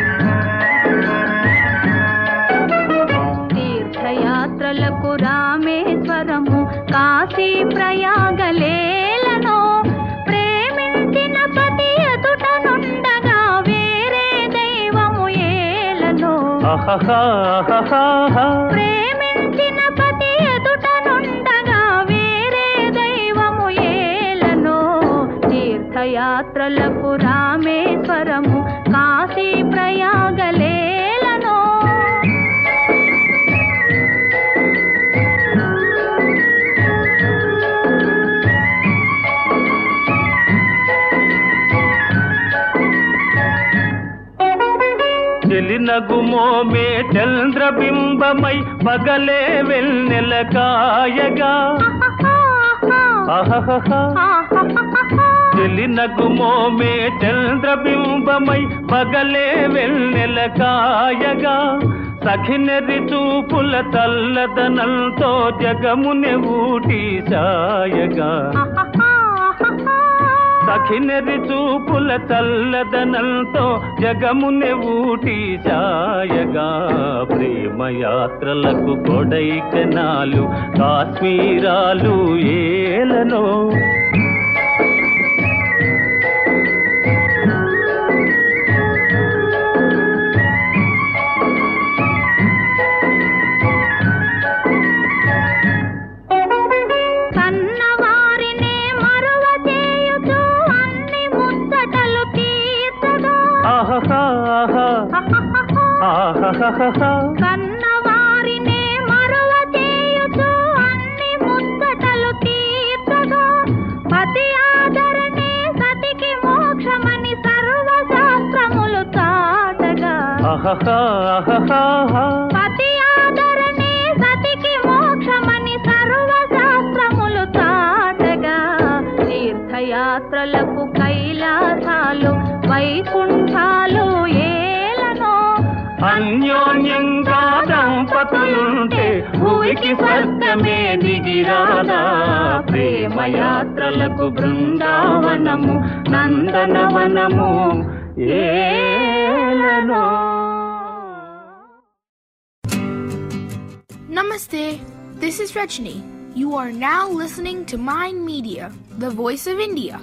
తీర్థయాత్రలకు రామేశ్వరము కాశీ ప్రయాగలేలను ప్రేమించిన పతి ఎదుట నుండగా వేరే దైవము ఏలను అహహా ప్రేమించిన పతి ఎదుట నుండగా వేరే దైవము ఏలను తీర్థయాత్రలకు రామేశ్వరము కాశీ ప్రయాగలేలను చెలినగుమోమే చంద్రబింబమై పగలే వెన్నెల కాయగా అహహహా చెలినగుమోమే చంద్రబింబమై పగలే వెన్నెల కాయగా సఖినెరి చూపుల తల్లదనంతో జగముని ఊటి సాయగా సఖినెరి చూపుల చల్లదనంతో జగముని ఊటి సాయగా ప్రేమయాత్రలకు కొడైకనాలు కాశ్మీరాలు ఏలనో కన్నవారినే మరువ చేయుచు అన్ని ముచ్చటలు తీర్చగా ఆహాహా ఆహాహా కన్నవారినే మరువ చేయుచు అన్ని ముచ్చటలు తీర్చగా పతి ఆదరణే సతికి మోక్షమని సర్వశాస్త్రములు చాటగా ఆహాహా పతి ఆదరణే సతికి మోక్షమని సర్వశాస్త్రములు చాటగా తీర్థయాత్రలకు కైలాసాలు వైకుంఠాలు ఏలనో అన్యోన్యంగా దంపతులుంటే భూమికి స్వర్గమే దిగిరాదా ప్రేమయాత్రలకు బృందావనము నందనవనము ఏలనో Namaste. This is Rajni. You are now listening to Mind Media, the voice of India.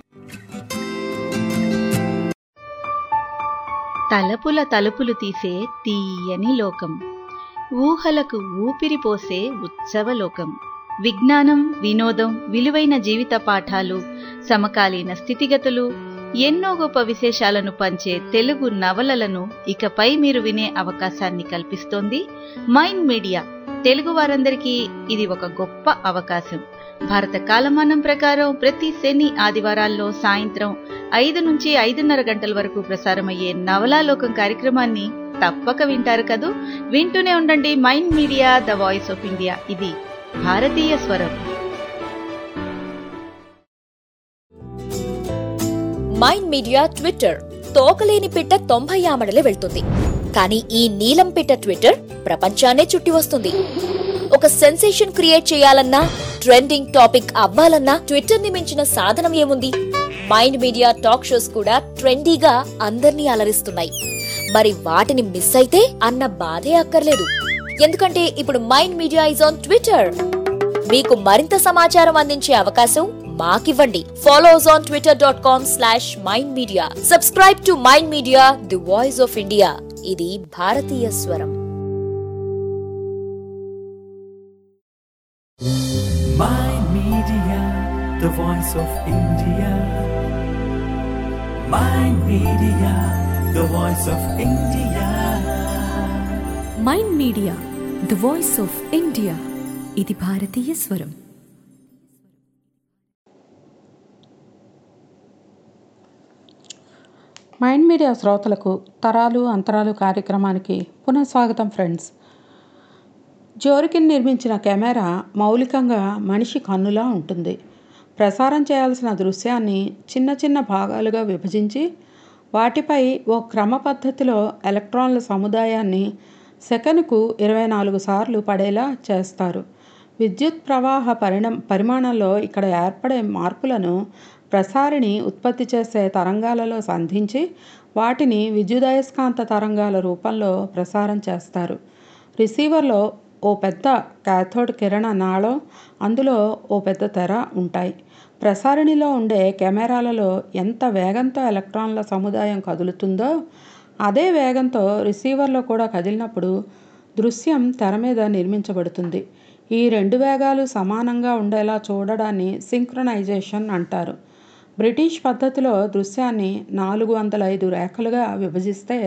తలపుల తలుపులు తీసే తీయని లోకం ఊహలకు ఊపిరి పోసే ఉత్సవలోకం విజ్ఞానం వినోదం విలువైన జీవిత పాఠాలు సమకాలీన స్థితిగతులు ఎన్నో గొప్ప విశేషాలను పంచే తెలుగు నవలలను ఇకపై మీరు వినే అవకాశాన్ని కల్పిస్తోంది మైండ్ మీడియా తెలుగు వారందరికీ ఇది ఒక గొప్ప అవకాశం భారత కాలమానం ప్రకారం ప్రతి శని ఆదివారాల్లో సాయంత్రం ఐదు నుంచి ఐదున్నర గంటల వరకు ప్రసారమయ్యే నవలాలోకం కార్యక్రమాన్ని తప్పక వింటారు కదూ వింటూనే ఉండండి Mind Media the voice of India ఇది భారతీయ స్వరం మైండ్ మీడియా ట్విట్టర్ తోకలేని పిట్ట తొంభై ఆమడలే వెళ్తుంది కానీ ఈ నీలం పిట్ట ట్విట్టర్ ప్రపంచాన్నే చుట్టి వస్తుంది ఒక సెన్సేషన్ క్రియేట్ చేయాలన్నా ట్రెండింగ్ టాపిక్ అవ్వాలన్నా ట్విట్టర్ ని మించిన సాధనం ఏముంది మైండ్ మీడియా టాక్ షోస్ కూడా ట్రెండీగా అందర్నీ అలరిస్తున్నాయి మరి వాటిని మిస్ అయితే అన్న బాధే అక్కర్లేదు ఎందుకంటే ఇప్పుడు Mind Media is on Twitter మీకు మరింత సమాచారం అందించే అవకాశం మాకివ్వండి follow us on Twitter dot com slash Mind Media subscribe to Mind Media the voice of India ఇది భారతీయ స్వరం Mind Media, the voice of India. Mind Media, the voice of India. Mind Media the voice of India ఇది భారతీయ స్వరం mind media శ్రోతలకు తరాలు అంతరాలు కార్యక్రమానికి పునఃస్వాగతం ఫ్రెండ్స్ జోరికిన్ నిర్మించిన కెమెరా మౌలికంగా మనిషి కన్నులా ఉంటుంది ప్రసారం చేయాల్సిన దృశ్యాన్ని చిన్న చిన్న భాగాలుగా విభజించి వాటిపై ఓ క్రమ పద్ధతిలో ఎలక్ట్రాన్ల సముదాయాన్ని సెకనుకు ఇరవై నాలుగు సార్లు పడేలా చేస్తారు విద్యుత్ ప్రవాహ పరిణం పరిమాణంలో ఇక్కడ ఏర్పడే మార్పులను ప్రసారిణి ఉత్పత్తి చేసే తరంగాలలో సంధించి వాటిని విద్యుదయస్కాంత తరంగాల రూపంలో ప్రసారం చేస్తారు రిసీవర్లో ఓ పెద్ద క్యాథోడ్ కిరణ నాళం అందులో ఓ పెద్ద తెర ఉంటాయి ప్రసారిణిలో ఉండే కెమెరాలలో ఎంత వేగంతో ఎలక్ట్రాన్ల సముదాయం కదులుతుందో అదే వేగంతో రిసీవర్లో కూడా కదిలినప్పుడు దృశ్యం తెర మీద నిర్మించబడుతుంది ఈ రెండు వేగాలు సమానంగా ఉండేలా చూడడాన్ని సింక్రనైజేషన్ అంటారు బ్రిటిష్ పద్ధతిలో దృశ్యాన్ని నాలుగు వందల ఐదు రేఖలుగా విభజిస్తే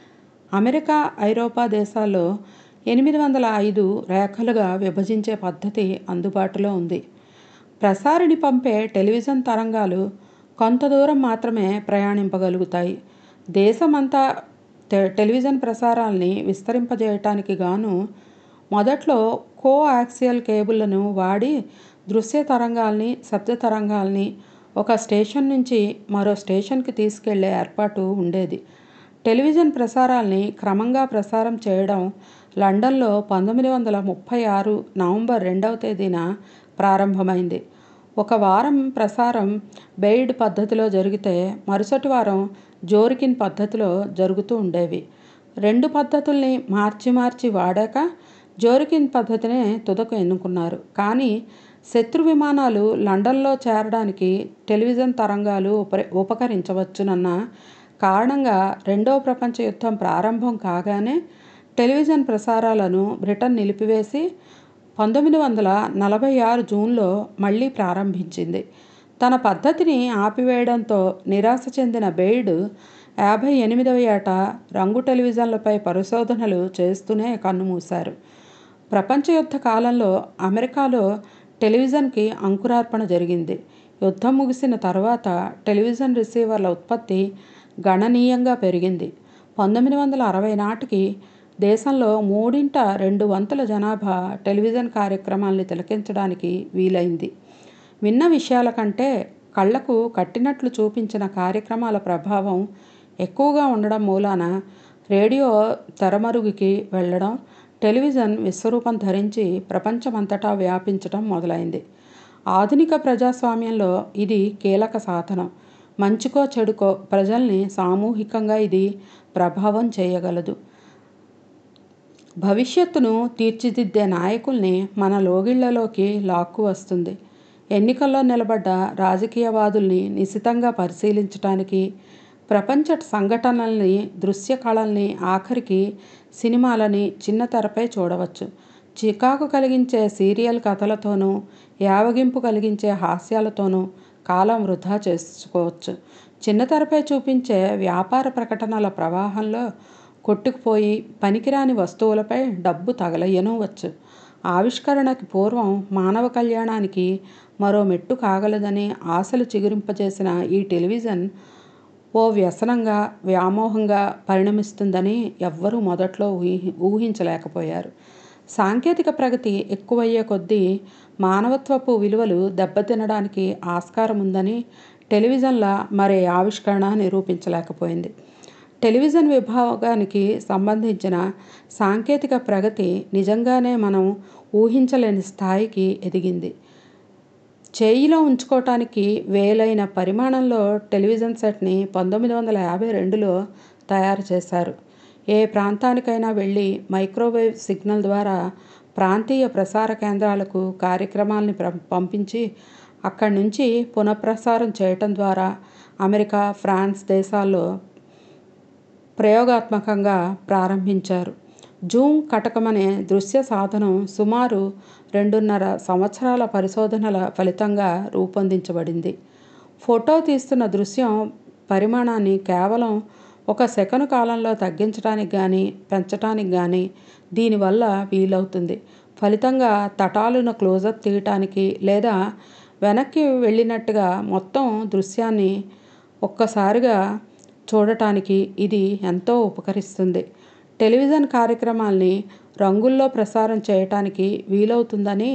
అమెరికా ఐరోపా దేశాల్లో ఎనిమిది వందల ఐదు రేఖలుగా విభజించే పద్ధతి అందుబాటులో ఉంది ప్రసారిణి పంపే టెలివిజన్ తరంగాలు కొంత దూరం మాత్రమే ప్రయాణింపగలుగుతాయి దేశమంతా టె- టెలివిజన్ ప్రసారాల్ని విస్తరింపజేయటానికి గాను మొదట్లో కో యాక్సియల్ కేబుళ్లను వాడి దృశ్య తరంగాల్ని శబ్ద తరంగాల్ని ఒక స్టేషన్ నుంచి మరో స్టేషన్కి తీసుకెళ్లే ఏర్పాటు ఉండేది టెలివిజన్ ప్రసారాల్ని క్రమంగా ప్రసారం చేయడం లండన్లో పంతొమ్మిది వందల ముప్పై ఆరు నవంబర్ రెండవ తేదీన ప్రారంభమైంది ఒక వారం ప్రసారం బెయిడ్ పద్ధతిలో జరిగితే మరుసటి వారం జోరికిన్ పద్ధతిలో జరుగుతూ ఉండేవి రెండు పద్ధతుల్ని మార్చి మార్చి వాడాక జోరికిన్ పద్ధతినే తుదకు ఎన్నుకున్నారు కానీ శత్రు విమానాలు లండన్లో చేరడానికి టెలివిజన్ తరంగాలు ఉపరి ఉపకరించవచ్చునన్న కారణంగా రెండవ ప్రపంచ యుద్ధం ప్రారంభం కాగానే టెలివిజన్ ప్రసారాలను బ్రిటన్ నిలిపివేసి పంతొమ్మిది వందల నలభై ఆరు జూన్లో మళ్ళీ ప్రారంభించింది తన పద్ధతిని ఆపివేయడంతో నిరాశ చెందిన బెయిడ్ యాభై ఎనిమిదవ ఏట రంగు టెలివిజన్లపై పరిశోధనలు చేస్తూనే కన్నుమూశారు ప్రపంచ యుద్ధ కాలంలో అమెరికాలో టెలివిజన్కి అంకురార్పణ జరిగింది యుద్ధం ముగిసిన తర్వాత టెలివిజన్ రిసీవర్ల ఉత్పత్తి గణనీయంగా పెరిగింది పంతొమ్మిది వందల అరవై నాటికి దేశంలో మూడింట రెండు వంతుల జనాభా టెలివిజన్ కార్యక్రమాల్ని తిలకించడానికి వీలైంది విన్న విషయాల కంటే కళ్ళకు కట్టినట్లు చూపించిన కార్యక్రమాల ప్రభావం ఎక్కువగా ఉండడం మూలాన రేడియో తెరమరుగుకి వెళ్ళడం టెలివిజన్ విశ్వరూపం ధరించి ప్రపంచమంతటా వ్యాపించడం మొదలైంది ఆధునిక ప్రజాస్వామ్యంలో ఇది కీలక సాధనం మంచికో చెడుకో ప్రజల్ని సామూహికంగా ఇది ప్రభావం చేయగలదు భవిష్యత్తును తీర్చిదిద్దే నాయకుల్ని మన లోగిళ్లలోకి లాక్కు వస్తుంది ఎన్నికల్లో నిలబడ్డ రాజకీయవాదుల్ని నిశితంగా పరిశీలించటానికి ప్రపంచ సంఘటనల్ని దృశ్య కళల్ని ఆఖరికి సినిమాలని చిన్న తెరపై చూడవచ్చు చికాకు కలిగించే సీరియల్ కథలతోనూ యావగింపు కలిగించే హాస్యాలతోనూ కాలం వృధా చేసుకోవచ్చు చిన్న తెరపై చూపించే వ్యాపార ప్రకటనల ప్రవాహంలో కొట్టుకుపోయి పనికిరాని వస్తువులపై డబ్బు తగలయ్యనవచ్చు ఆవిష్కరణకి పూర్వం మానవ కళ్యాణానికి మరో మెట్టు కాగలదని ఆశలు చిగురింపజేసిన ఈ టెలివిజన్ ఓ వ్యసనంగా వ్యామోహంగా పరిణమిస్తుందని ఎవ్వరూ మొదట్లో ఊహి ఊహించలేకపోయారు సాంకేతిక ప్రగతి ఎక్కువయ్యే కొద్దీ మానవత్వపు విలువలు దెబ్బతినడానికి ఆస్కారం ఉందని టెలివిజన్ల మరే ఆవిష్కరణ నిరూపించలేకపోయింది టెలివిజన్ విభాగానికి సంబంధించిన సాంకేతిక ప్రగతి నిజంగానే మనం ఊహించలేని స్థాయికి ఎదిగింది చేయిలో ఉంచుకోవటానికి వేలైన పరిమాణంలో టెలివిజన్ సెట్ని పంతొమ్మిది వందల యాభై రెండులో తయారు చేశారు ఏ ప్రాంతానికైనా వెళ్ళి మైక్రోవేవ్ సిగ్నల్ ద్వారా ప్రాంతీయ ప్రసార కేంద్రాలకు కార్యక్రమాల్ని ప్ర- పంపించి అక్కడి నుంచి పునఃప్రసారం చేయటం ద్వారా అమెరికా ఫ్రాన్స్ దేశాల్లో ప్రయోగాత్మకంగా ప్రారంభించారు జూమ్ కటకమనే దృశ్య సాధనం సుమారు రెండున్నర సంవత్సరాల పరిశోధనల ఫలితంగా రూపొందించబడింది ఫోటో తీస్తున్న దృశ్యం పరిమాణాన్ని కేవలం ఒక సెకను కాలంలో తగ్గించడానికి కానీ పెంచడానికి కానీ దీనివల్ల వీలవుతుంది ఫలితంగా తటాలున క్లోజప్ తీయటానికి లేదా వెనక్కి వెళ్ళినట్టుగా మొత్తం దృశ్యాన్ని ఒక్కసారిగా చూడటానికి ఇది ఎంతో ఉపకరిస్తుంది టెలివిజన్ కార్యక్రమాల్ని రంగుల్లో ప్రసారం చేయటానికి వీలవుతుందని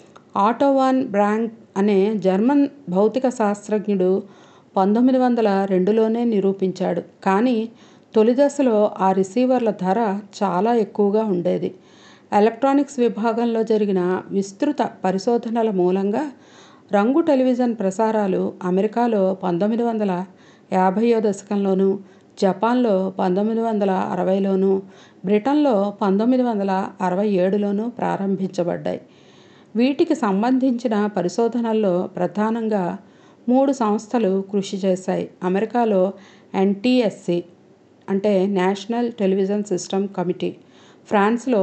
ఆటోవాన్ బ్రాంక్ అనే జర్మన్ భౌతిక శాస్త్రజ్ఞుడు పంతొమ్మిది వందల రెండులోనే నిరూపించాడు కానీ తొలి దశలో ఆ రిసీవర్ల ధర చాలా ఎక్కువగా ఉండేది ఎలక్ట్రానిక్స్ విభాగంలో జరిగిన విస్తృత పరిశోధనల మూలంగా రంగు టెలివిజన్ ప్రసారాలు అమెరికాలో పంతొమ్మిది వందల యాభైయో దశకంలోనూ జపాన్లో పంతొమ్మిది వందల అరవైలోనూ బ్రిటన్లో పంతొమ్మిది వందల అరవై ఏడులోనూ ప్రారంభించబడ్డాయి వీటికి సంబంధించిన పరిశోధనల్లో ప్రధానంగా మూడు సంస్థలు కృషి చేశాయి అమెరికాలో ఎన్టీఎస్సి అంటే నేషనల్ టెలివిజన్ సిస్టమ్ కమిటీ ఫ్రాన్స్లో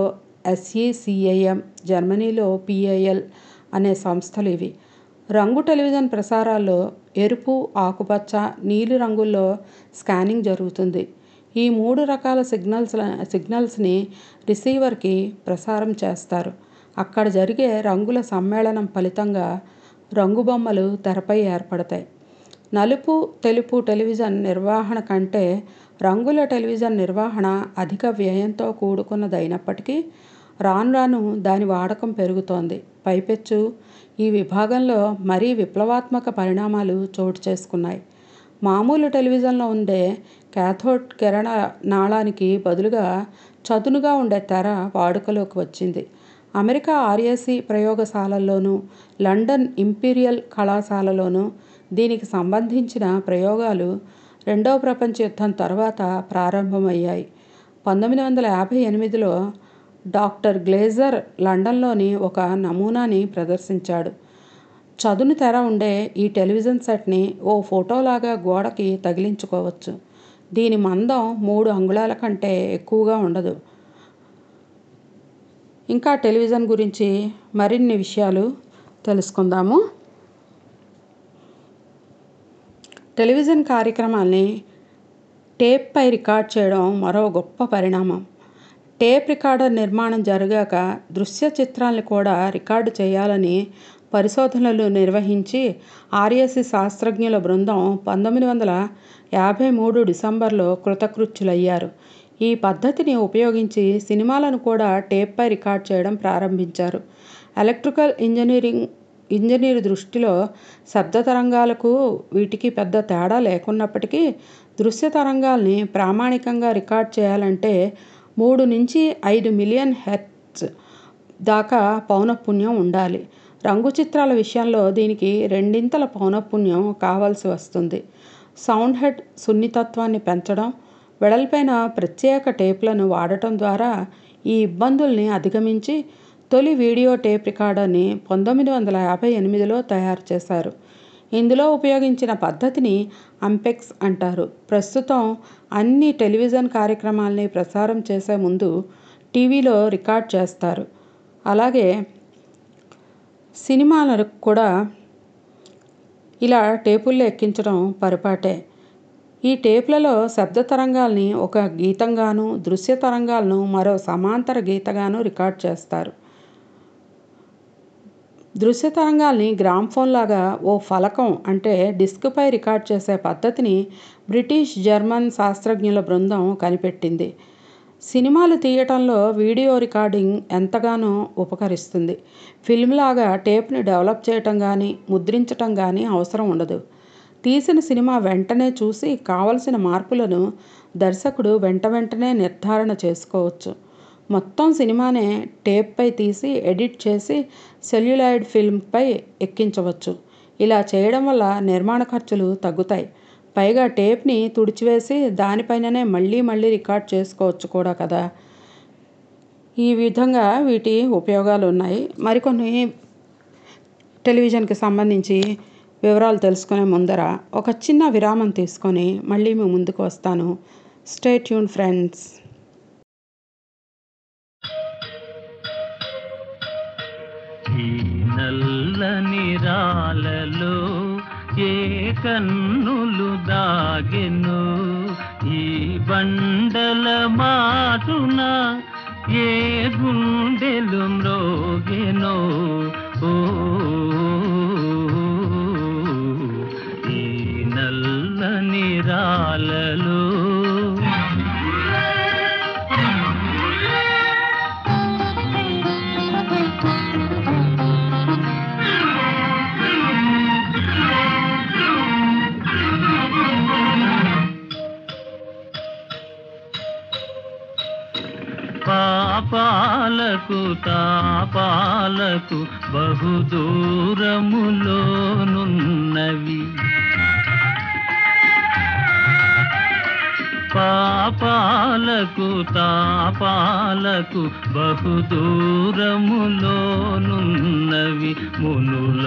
ఎస్ఈసిఐఎం జర్మనీలో పిఐఎల్ అనే సంస్థలు ఇవి రంగు టెలివిజన్ ప్రసారాల్లో ఎరుపు ఆకుపచ్చ నీలి రంగుల్లో స్కానింగ్ జరుగుతుంది ఈ మూడు రకాల సిగ్నల్స్ సిగ్నల్స్ని రిసీవర్కి ప్రసారం చేస్తారు అక్కడ జరిగే రంగుల సమ్మేళనం ఫలితంగా రంగు బొమ్మలు తెరపై ఏర్పడతాయి నలుపు తెలుపు టెలివిజన్ నిర్వహణ కంటే రంగుల టెలివిజన్ నిర్వహణ అధిక వ్యయంతో కూడుకున్నదైనప్పటికీ రాను రాను దాని వాడకం పెరుగుతోంది పైపెచ్చు ఈ విభాగంలో మరీ విప్లవాత్మక పరిణామాలు చోటు చేసుకున్నాయి మామూలు టెలివిజన్లో ఉండే క్యాథోడ్ కిరణ నాళానికి బదులుగా చదునుగా ఉండే తెర వాడుకలోకి వచ్చింది అమెరికా ఆర్ఏసి ప్రయోగశాలల్లోనూ లండన్ ఇంపీరియల్ కళాశాలలోనూ దీనికి సంబంధించిన ప్రయోగాలు రెండవ ప్రపంచ యుద్ధం తర్వాత ప్రారంభమయ్యాయి పంతొమ్మిది వందల యాభై ఎనిమిదిలో డాక్టర్ గ్లేజర్ లండన్లోని ఒక నమూనాని ప్రదర్శించాడు చదును తెర ఉండే ఈ టెలివిజన్ సెట్ని ఓ ఫోటోలాగా గోడకి తగిలించుకోవచ్చు దీని మందం మూడు అంగుళాల కంటే ఎక్కువగా ఉండదు ఇంకా టెలివిజన్ గురించి మరిన్ని విషయాలు తెలుసుకుందాము టెలివిజన్ కార్యక్రమాల్ని టేప్పై రికార్డ్ చేయడం మరో గొప్ప పరిణామం టేప్ రికార్డర్ నిర్మాణం జరిగాక దృశ్య చిత్రాల్ని కూడా రికార్డు చేయాలని పరిశోధనలు నిర్వహించి ఆర్ఎస్సి శాస్త్రజ్ఞుల బృందం పంతొమ్మిది వందల యాభై మూడు డిసెంబర్లో కృతకృత్యులయ్యారు ఈ పద్ధతిని ఉపయోగించి సినిమాలను కూడా టేప్పై రికార్డ్ చేయడం ప్రారంభించారు ఎలక్ట్రికల్ ఇంజనీరింగ్ ఇంజనీర్ దృష్టిలో శబ్ద తరంగాలకు వీటికి పెద్ద తేడా లేకున్నప్పటికీ దృశ్య తరంగాల్ని ప్రామాణికంగా రికార్డ్ చేయాలంటే మూడు నుంచి ఐదు మిలియన్ హెర్ట్జ్ దాకా పౌనఃపున్యం ఉండాలి రంగు చిత్రాల విషయంలో దీనికి రెండింతల పౌనఃపున్యం కావాల్సి వస్తుంది సౌండ్ హెడ్ సున్నితత్వాన్ని పెంచడం వెడల్పైన ప్రత్యేక టేప్లను వాడటం ద్వారా ఈ ఇబ్బందుల్ని అధిగమించి తొలి వీడియో టేప్ రికార్డర్ని పంతొమ్మిది వందల యాభై ఎనిమిదిలో తయారు చేశారు ఇందులో ఉపయోగించిన పద్ధతిని అంపెక్స్ అంటారు ప్రస్తుతం అన్ని టెలివిజన్ కార్యక్రమాల్ని ప్రసారం చేసే ముందు టీవీలో రికార్డ్ చేస్తారు అలాగే సినిమాలకు కూడా ఇలా టేపుల్లో ఎక్కించడం పరిపాటే ఈ టేప్లలో శబ్ద తరంగాల్ని ఒక గీతంగాను దృశ్య తరంగాలను మరో సమాంతర గీతగాను రికార్డ్ చేస్తారు దృశ్య తరంగాల్ని గ్రామ్ఫోన్ లాగా ఓ ఫలకం అంటే డిస్క్పై రికార్డ్ చేసే పద్ధతిని బ్రిటిష్ జర్మన్ శాస్త్రజ్ఞుల బృందం కనిపెట్టింది సినిమాలు తీయటంలో వీడియో రికార్డింగ్ ఎంతగానో ఉపకరిస్తుంది ఫిల్మ్ లాగా టేప్ని డెవలప్ చేయటం కానీ ముద్రించటం కానీ అవసరం ఉండదు తీసిన సినిమా వెంటనే చూసి కావలసిన మార్పులను దర్శకుడు వెంట వెంటనే నిర్ధారణ చేసుకోవచ్చు మొత్తం సినిమానే టేప్పై తీసి ఎడిట్ చేసి సెల్యులాయిడ్ ఫిల్మ్పై ఎక్కించవచ్చు ఇలా చేయడం వల్ల నిర్మాణ ఖర్చులు తగ్గుతాయి పైగా టేప్ని తుడిచివేసి దానిపైననే మళ్ళీ మళ్ళీ రికార్డ్ చేసుకోవచ్చు కూడా కదా ఈ విధంగా వీటి ఉపయోగాలు ఉన్నాయి మరికొన్ని టెలివిజన్కి సంబంధించి వివరాలు తెలుసుకునే ముందర ఒక చిన్న విరామం తీసుకొని మళ్ళీ మీ ముందుకు వస్తాను స్టే ట్యూన్ ఫ్రెండ్స్ ఈ నల్లని రాలలో ఏ కన్నులు దాగెను ఈ బండల మాటున ఏ గుండెలు మ్రోగెనో ఓ ఈ నల్లని రాలలో పాపాలకు తాపాలకు బహుదూరములోనున్నవి పాపాలకు తాపాలకు బహుదూరములోనున్నవి మునుల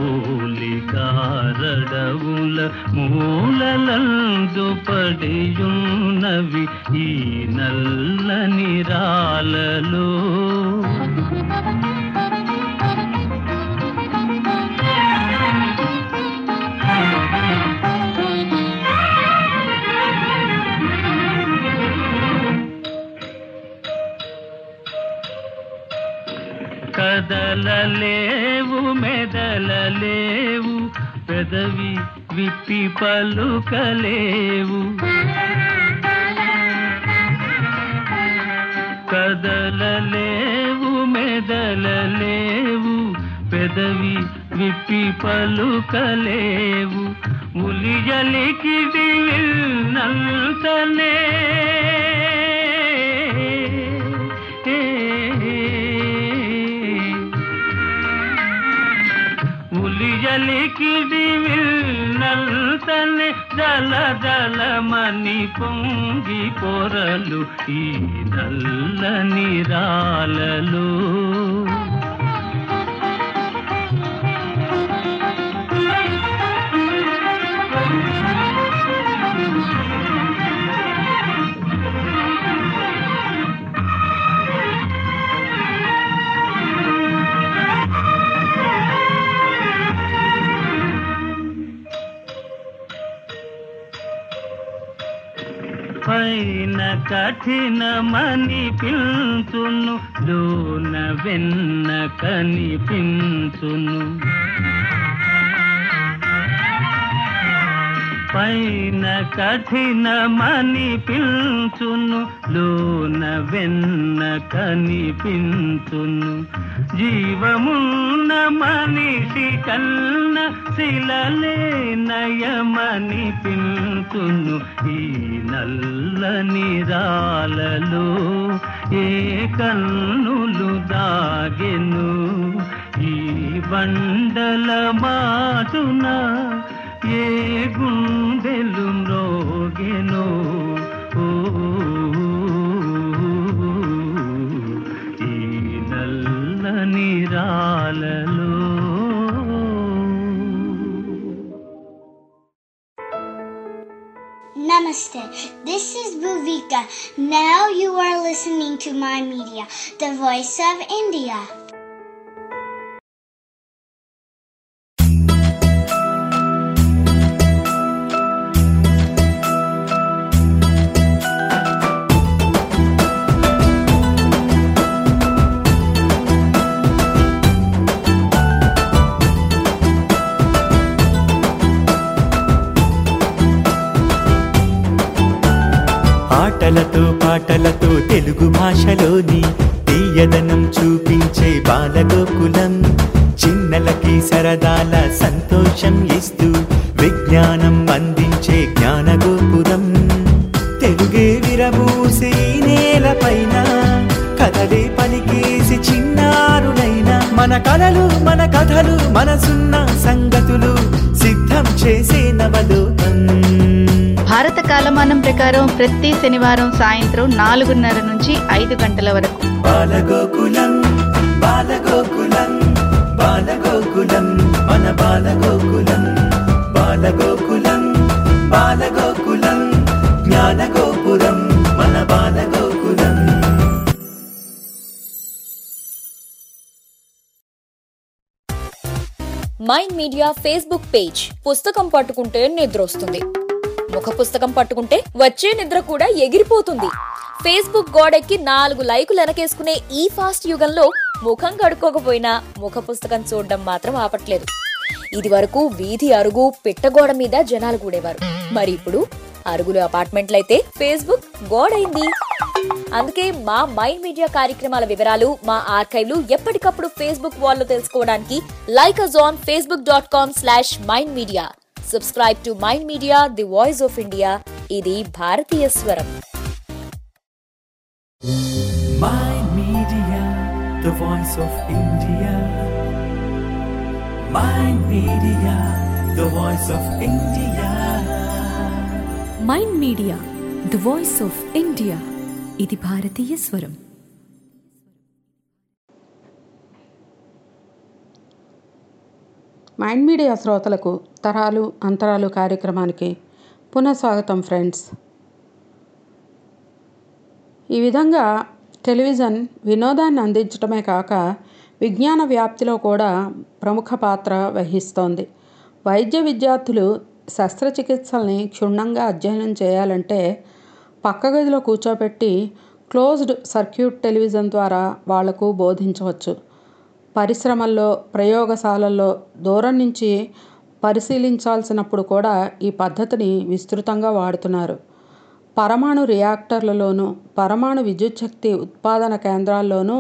ఓలికారడవుల మూలలందు పడియున్నవి ఈ నల్లని రాలలో కదలలేవు మెదలలేవు పెదవి విప్పి పలుకలేవు కదలలేవు మెదలలేవు పెదవి విప్పి పలుకలేవు ఉలియలికిడి నల్తనే ఉలియలికిడి నల్తనే జల జలమని పొంగి పొరలు ఈ నల్లని రాలలో పైన కఠినమని పిల్చును లోన వెన్న కనిపించును పైన కఠినమని పిల్చును లోన వెన్న కనిపించును జీవమున్న మనిషి కన్న శిలలే నయమని పిల్చును ఈ నల్లని రాలలో ఏ కన్నులు దాగెను ఈ బండల మాటున ఏ గుండెలు మ్రోగెనో ఓ ఈ నల్లని రాలలో Namaste. This is Bhuvika. Now you are listening to my media, the voice of India. ఆటలతో పాటలతో తెలుగు భాషలోని తీయదనం చూపించే బాలగోకులం చిన్నలకి సరదాల సంతోషం ఇస్తూ విజ్ఞానం అందించే జ్ఞానగోపురం తెలుగే విరబూసి ఈ నేలపైన కథలే పలికేసి చిన్నారులైన మన కలలు మన కథలు మనసున్న సంగతులు సిద్ధం చేసే నవలోకం భారత కాలమానం ప్రకారం ప్రతి శనివారం సాయంత్రం నాలుగున్నర నుంచి ఐదు గంటల వరకు బాలగోకులం బాలగోకులం బాలగోకులం మన బాలగోకులం బాలగోకులం బాలగోకులం జ్ఞానగోపురం మన Balagokulam Mind Media Facebook page పుస్తకం పట్టుకుంటే నిద్ర వస్తుంది ముఖ పుస్తకం పట్టుకుంటే వచ్చే నిద్ర కూడా ఎగిరిపోతుంది ఫేస్బుక్ గోడెక్కి నాలుగు లైకులు వెనకేసుకునే ఈ ఫాస్ట్ యుగంలో ముఖం కడుక్కోకపోయినా ముఖ పుస్తకం చూడడం మాత్రం ఆపట్లేదు ఇది వరకు వీధి అరుగు పిట్టగోడ మీద జనాలు కూడేవారు మరి ఇప్పుడు అరుగులు అపార్ట్మెంట్లయితే ఫేస్బుక్ గోడైంది అందుకే మా మైండ్ మీడియా కార్యక్రమాల వివరాలు మా ఆర్కైవ్లు ఎప్పటికప్పుడు ఫేస్బుక్ వాల్లో తెలుసుకోవడానికి like us on Facebook dot com slash Mind Media subscribe to Mind Media the voice of India ఇది భారతీయ స్వరం Mind Media, the voice of India. Mind Media, the voice of India. Mind Media the voice of India ఇది భారతీయ స్వరం mind media శ్రోతలకు తరాలు అంతరాలు కార్యక్రమానికి పునఃస్వాగతం ఫ్రెండ్స్ ఈ విధంగా టెలివిజన్ వినోదాన్ని అందించడమే కాక విజ్ఞాన వ్యాప్తిలో కూడా ప్రముఖ పాత్ర వహిస్తోంది వైద్య విద్యార్థులు శస్త్రచికిత్సల్ని క్షుణ్ణంగా అధ్యయనం చేయాలంటే పక్క గదిలో కూర్చోబెట్టి క్లోజ్డ్ సర్క్యూట్ టెలివిజన్ ద్వారా వాళ్లకు బోధించవచ్చు పరిశ్రమల్లో ప్రయోగశాలల్లో దూరం నుంచి పరిశీలించాల్సినప్పుడు కూడా ఈ పద్ధతిని విస్తృతంగా వాడుతున్నారు పరమాణు రియాక్టర్లలోనూ పరమాణు విద్యుత్ శక్తి ఉత్పాదన కేంద్రాల్లోనూ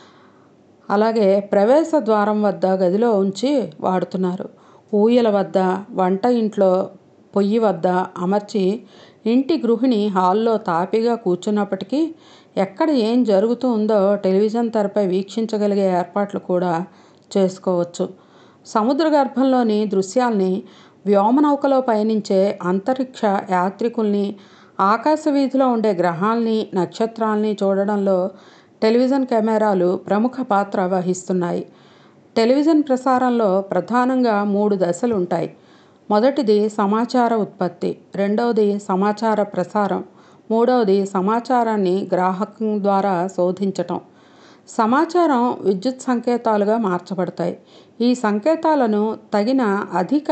అలాగే ప్రవేశ ద్వారం వద్ద గదిలో ఉంచి వాడుతున్నారు ఊయల వద్ద వంట ఇంట్లో పొయ్యి వద్ద అమర్చి ఇంటి గృహిణి హాల్లో తాపిగా కూర్చున్నప్పటికీ ఎక్కడ ఏం జరుగుతూ ఉందో టెలివిజన్ తెరపై వీక్షించగలిగే ఏర్పాట్లు కూడా చేసుకోవచ్చు సముద్ర గర్భంలోని దృశ్యాల్ని వ్యోమనౌకలో పయనించే అంతరిక్ష యాత్రికుల్ని ఆకాశ వీధిలో ఉండే గ్రహాల్ని నక్షత్రాల్ని చూడడంలో టెలివిజన్ కెమెరాలు ప్రముఖ పాత్ర వహిస్తున్నాయి టెలివిజన్ ప్రసారంలో ప్రధానంగా మూడు దశలు ఉంటాయి మొదటిది సమాచార ఉత్పత్తి రెండవది సమాచార ప్రసారం మూడవది సమాచారాన్ని గ్రాహకం ద్వారా శోధించటం సమాచారం విద్యుత్ సంకేతాలుగా మార్చబడతాయి ఈ సంకేతాలను తగిన అధిక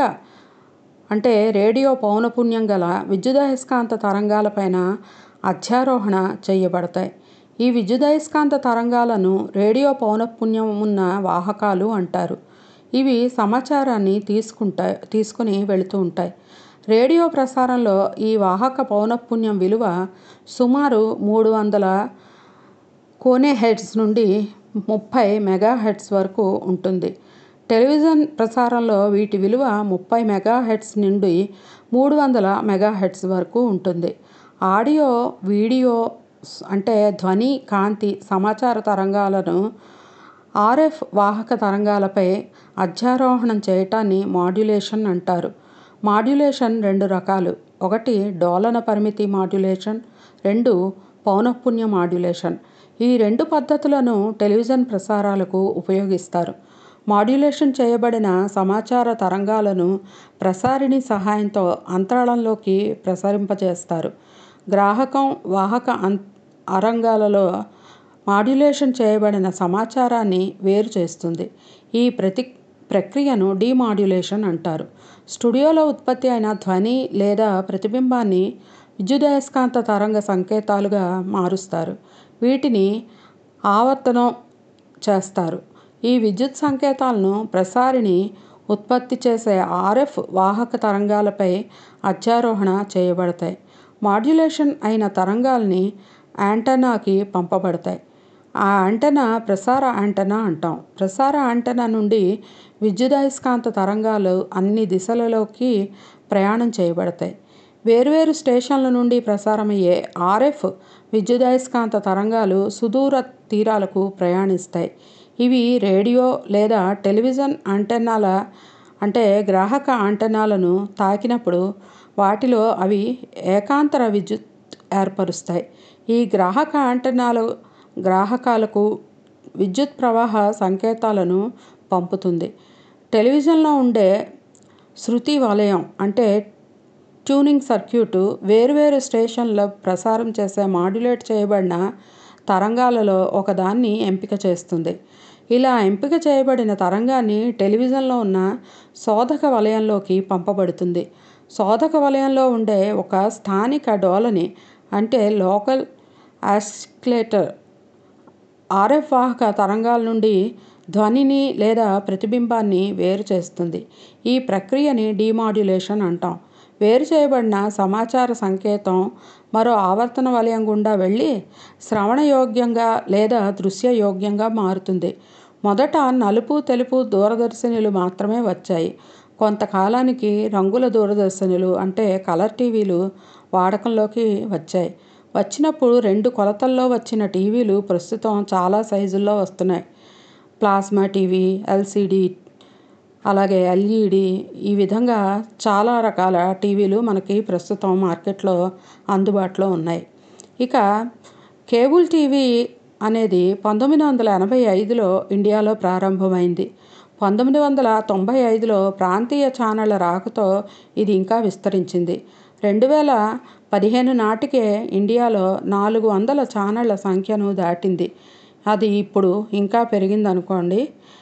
అంటే రేడియో పౌనపుణ్యం గల విద్యుదయస్కాంత తరంగాలపైన అధ్యారోహణ చేయబడతాయి ఈ విద్యుదయస్కాంత తరంగాలను రేడియో పౌనపుణ్యం ఉన్న వాహకాలు అంటారు ఇవి సమాచారాన్ని తీసుకుంటాయి తీసుకుని వెళుతూ ఉంటాయి రేడియో ప్రసారంలో ఈ వాహక పౌనఃపున్యం విలువ సుమారు మూడు వందల కోనే హెడ్స్ నుండి ముప్పై మెగా హెడ్స్ వరకు ఉంటుంది టెలివిజన్ ప్రసారంలో వీటి విలువ ముప్పై మెగా హెడ్స్ నుండి మూడు వందల మెగా హెడ్స్ వరకు ఉంటుంది ఆడియో వీడియో అంటే ధ్వని కాంతి సమాచార తరంగాలను ఆర్ఎఫ్ వాహక తరంగాలపై అధ్యారోహణం చేయటాన్ని మాడ్యులేషన్ అంటారు మాడ్యులేషన్ రెండు రకాలు ఒకటి డోలన పరిమితి మాడ్యులేషన్ రెండు పౌనఃపున్య మాడ్యులేషన్ ఈ రెండు పద్ధతులను టెలివిజన్ ప్రసారాలకు ఉపయోగిస్తారు మాడ్యులేషన్ చేయబడిన సమాచార తరంగాలను ప్రసారిణి సహాయంతో అంతరాళంలోకి ప్రసరింపజేస్తారు గ్రాహకం వాహక అం అరంగాలలో మాడ్యులేషన్ చేయబడిన సమాచారాన్ని వేరు చేస్తుంది ఈ ప్రతి ప్రక్రియను డీమాడ్యులేషన్ అంటారు స్టూడియోలో ఉత్పత్తి అయిన ధ్వని లేదా ప్రతిబింబాన్ని విద్యుదయస్కాంత తరంగ సంకేతాలుగా మారుస్తారు వీటిని ఆవర్తనం చేస్తారు ఈ విద్యుత్ సంకేతాలను ప్రసారిణి ఉత్పత్తి చేసే ఆర్ఎఫ్ వాహక తరంగాలపై అధ్యారోహణ చేయబడతాయి మాడ్యులేషన్ అయిన తరంగాల్ని యాంటెనాకి పంపబడతాయి ఆ యాంటెనా ప్రసార యాంటెనా అంటాం ప్రసార యాంటెనా నుండి విద్యుదయస్కాంత తరంగాలు అన్ని దిశలలోకి ప్రయాణం చేయబడతాయి వేర్వేరు స్టేషన్ల నుండి ప్రసారమయ్యే ఆర్ఎఫ్ విద్యుదయస్కాంత తరంగాలు సుదూర తీరాలకు ప్రయాణిస్తాయి ఇవి రేడియో లేదా టెలివిజన్ యాంటెన్నాల అంటే గ్రాహక యాంటెనాలను తాకినప్పుడు వాటిలో అవి ఏకాంతర విద్యుత్ ఏర్పరుస్తాయి ఈ గ్రాహక యాంటెనాలు గ్రాహకాలకు విద్యుత్ ప్రవాహ సంకేతాలను పంపుతుంది టెలివిజన్లో ఉండే శృతి వలయం అంటే ట్యూనింగ్ సర్క్యూట్ వేర్వేరు స్టేషన్ల ప్రసారం చేసే మాడ్యులేట్ చేయబడిన తరంగాలలో ఒకదాన్ని ఎంపిక చేస్తుంది ఇలా ఎంపిక చేయబడిన తరంగాన్ని టెలివిజన్లో ఉన్న శోధక వలయంలోకి పంపబడుతుంది శోధక వలయంలో ఉండే ఒక స్థానిక డోలని అంటే లోకల్ యాస్క్లేటర్ ఆర్ఎఫ్ వాహక తరంగాల నుండి ధ్వనిని లేదా ప్రతిబింబాన్ని వేరు చేస్తుంది ఈ ప్రక్రియని డీమాడ్యులేషన్ అంటాం వేరు చేయబడిన సమాచార సంకేతం మరో ఆవర్తన వలయం గుండా వెళ్ళి శ్రవణయోగ్యంగా లేదా దృశ్యయోగ్యంగా మారుతుంది మొదట నలుపు తెలుపు దూరదర్శినులు మాత్రమే వచ్చాయి కొంతకాలానికి రంగుల దూరదర్శనులు అంటే కలర్ టీవీలు వాడకంలోకి వచ్చాయి వచ్చినప్పుడు రెండు కొలతల్లో వచ్చిన టీవీలు ప్రస్తుతం చాలా సైజుల్లో వస్తున్నాయి ప్లాస్మా టీవీ ఎల్సిడి అలాగే ఎల్ఈడి ఈ విధంగా చాలా రకాల టీవీలు మనకి ప్రస్తుతం మార్కెట్లో అందుబాటులో ఉన్నాయి ఇక కేబుల్ టీవీ అనేది పంతొమ్మిది వందల ఎనభై ఐదులో ఇండియాలో ప్రారంభమైంది పంతొమ్మిది వందల తొంభై ఐదులో ప్రాంతీయ ఛానళ్ళ రాకతో ఇది ఇంకా విస్తరించింది రెండు వేల పదిహేను నాటికే ఇండియాలో నాలుగు వందల ఛానళ్ళ సంఖ్యను దాటింది అది ఇప్పుడు ఇంకా పెరిగిందనుకోండి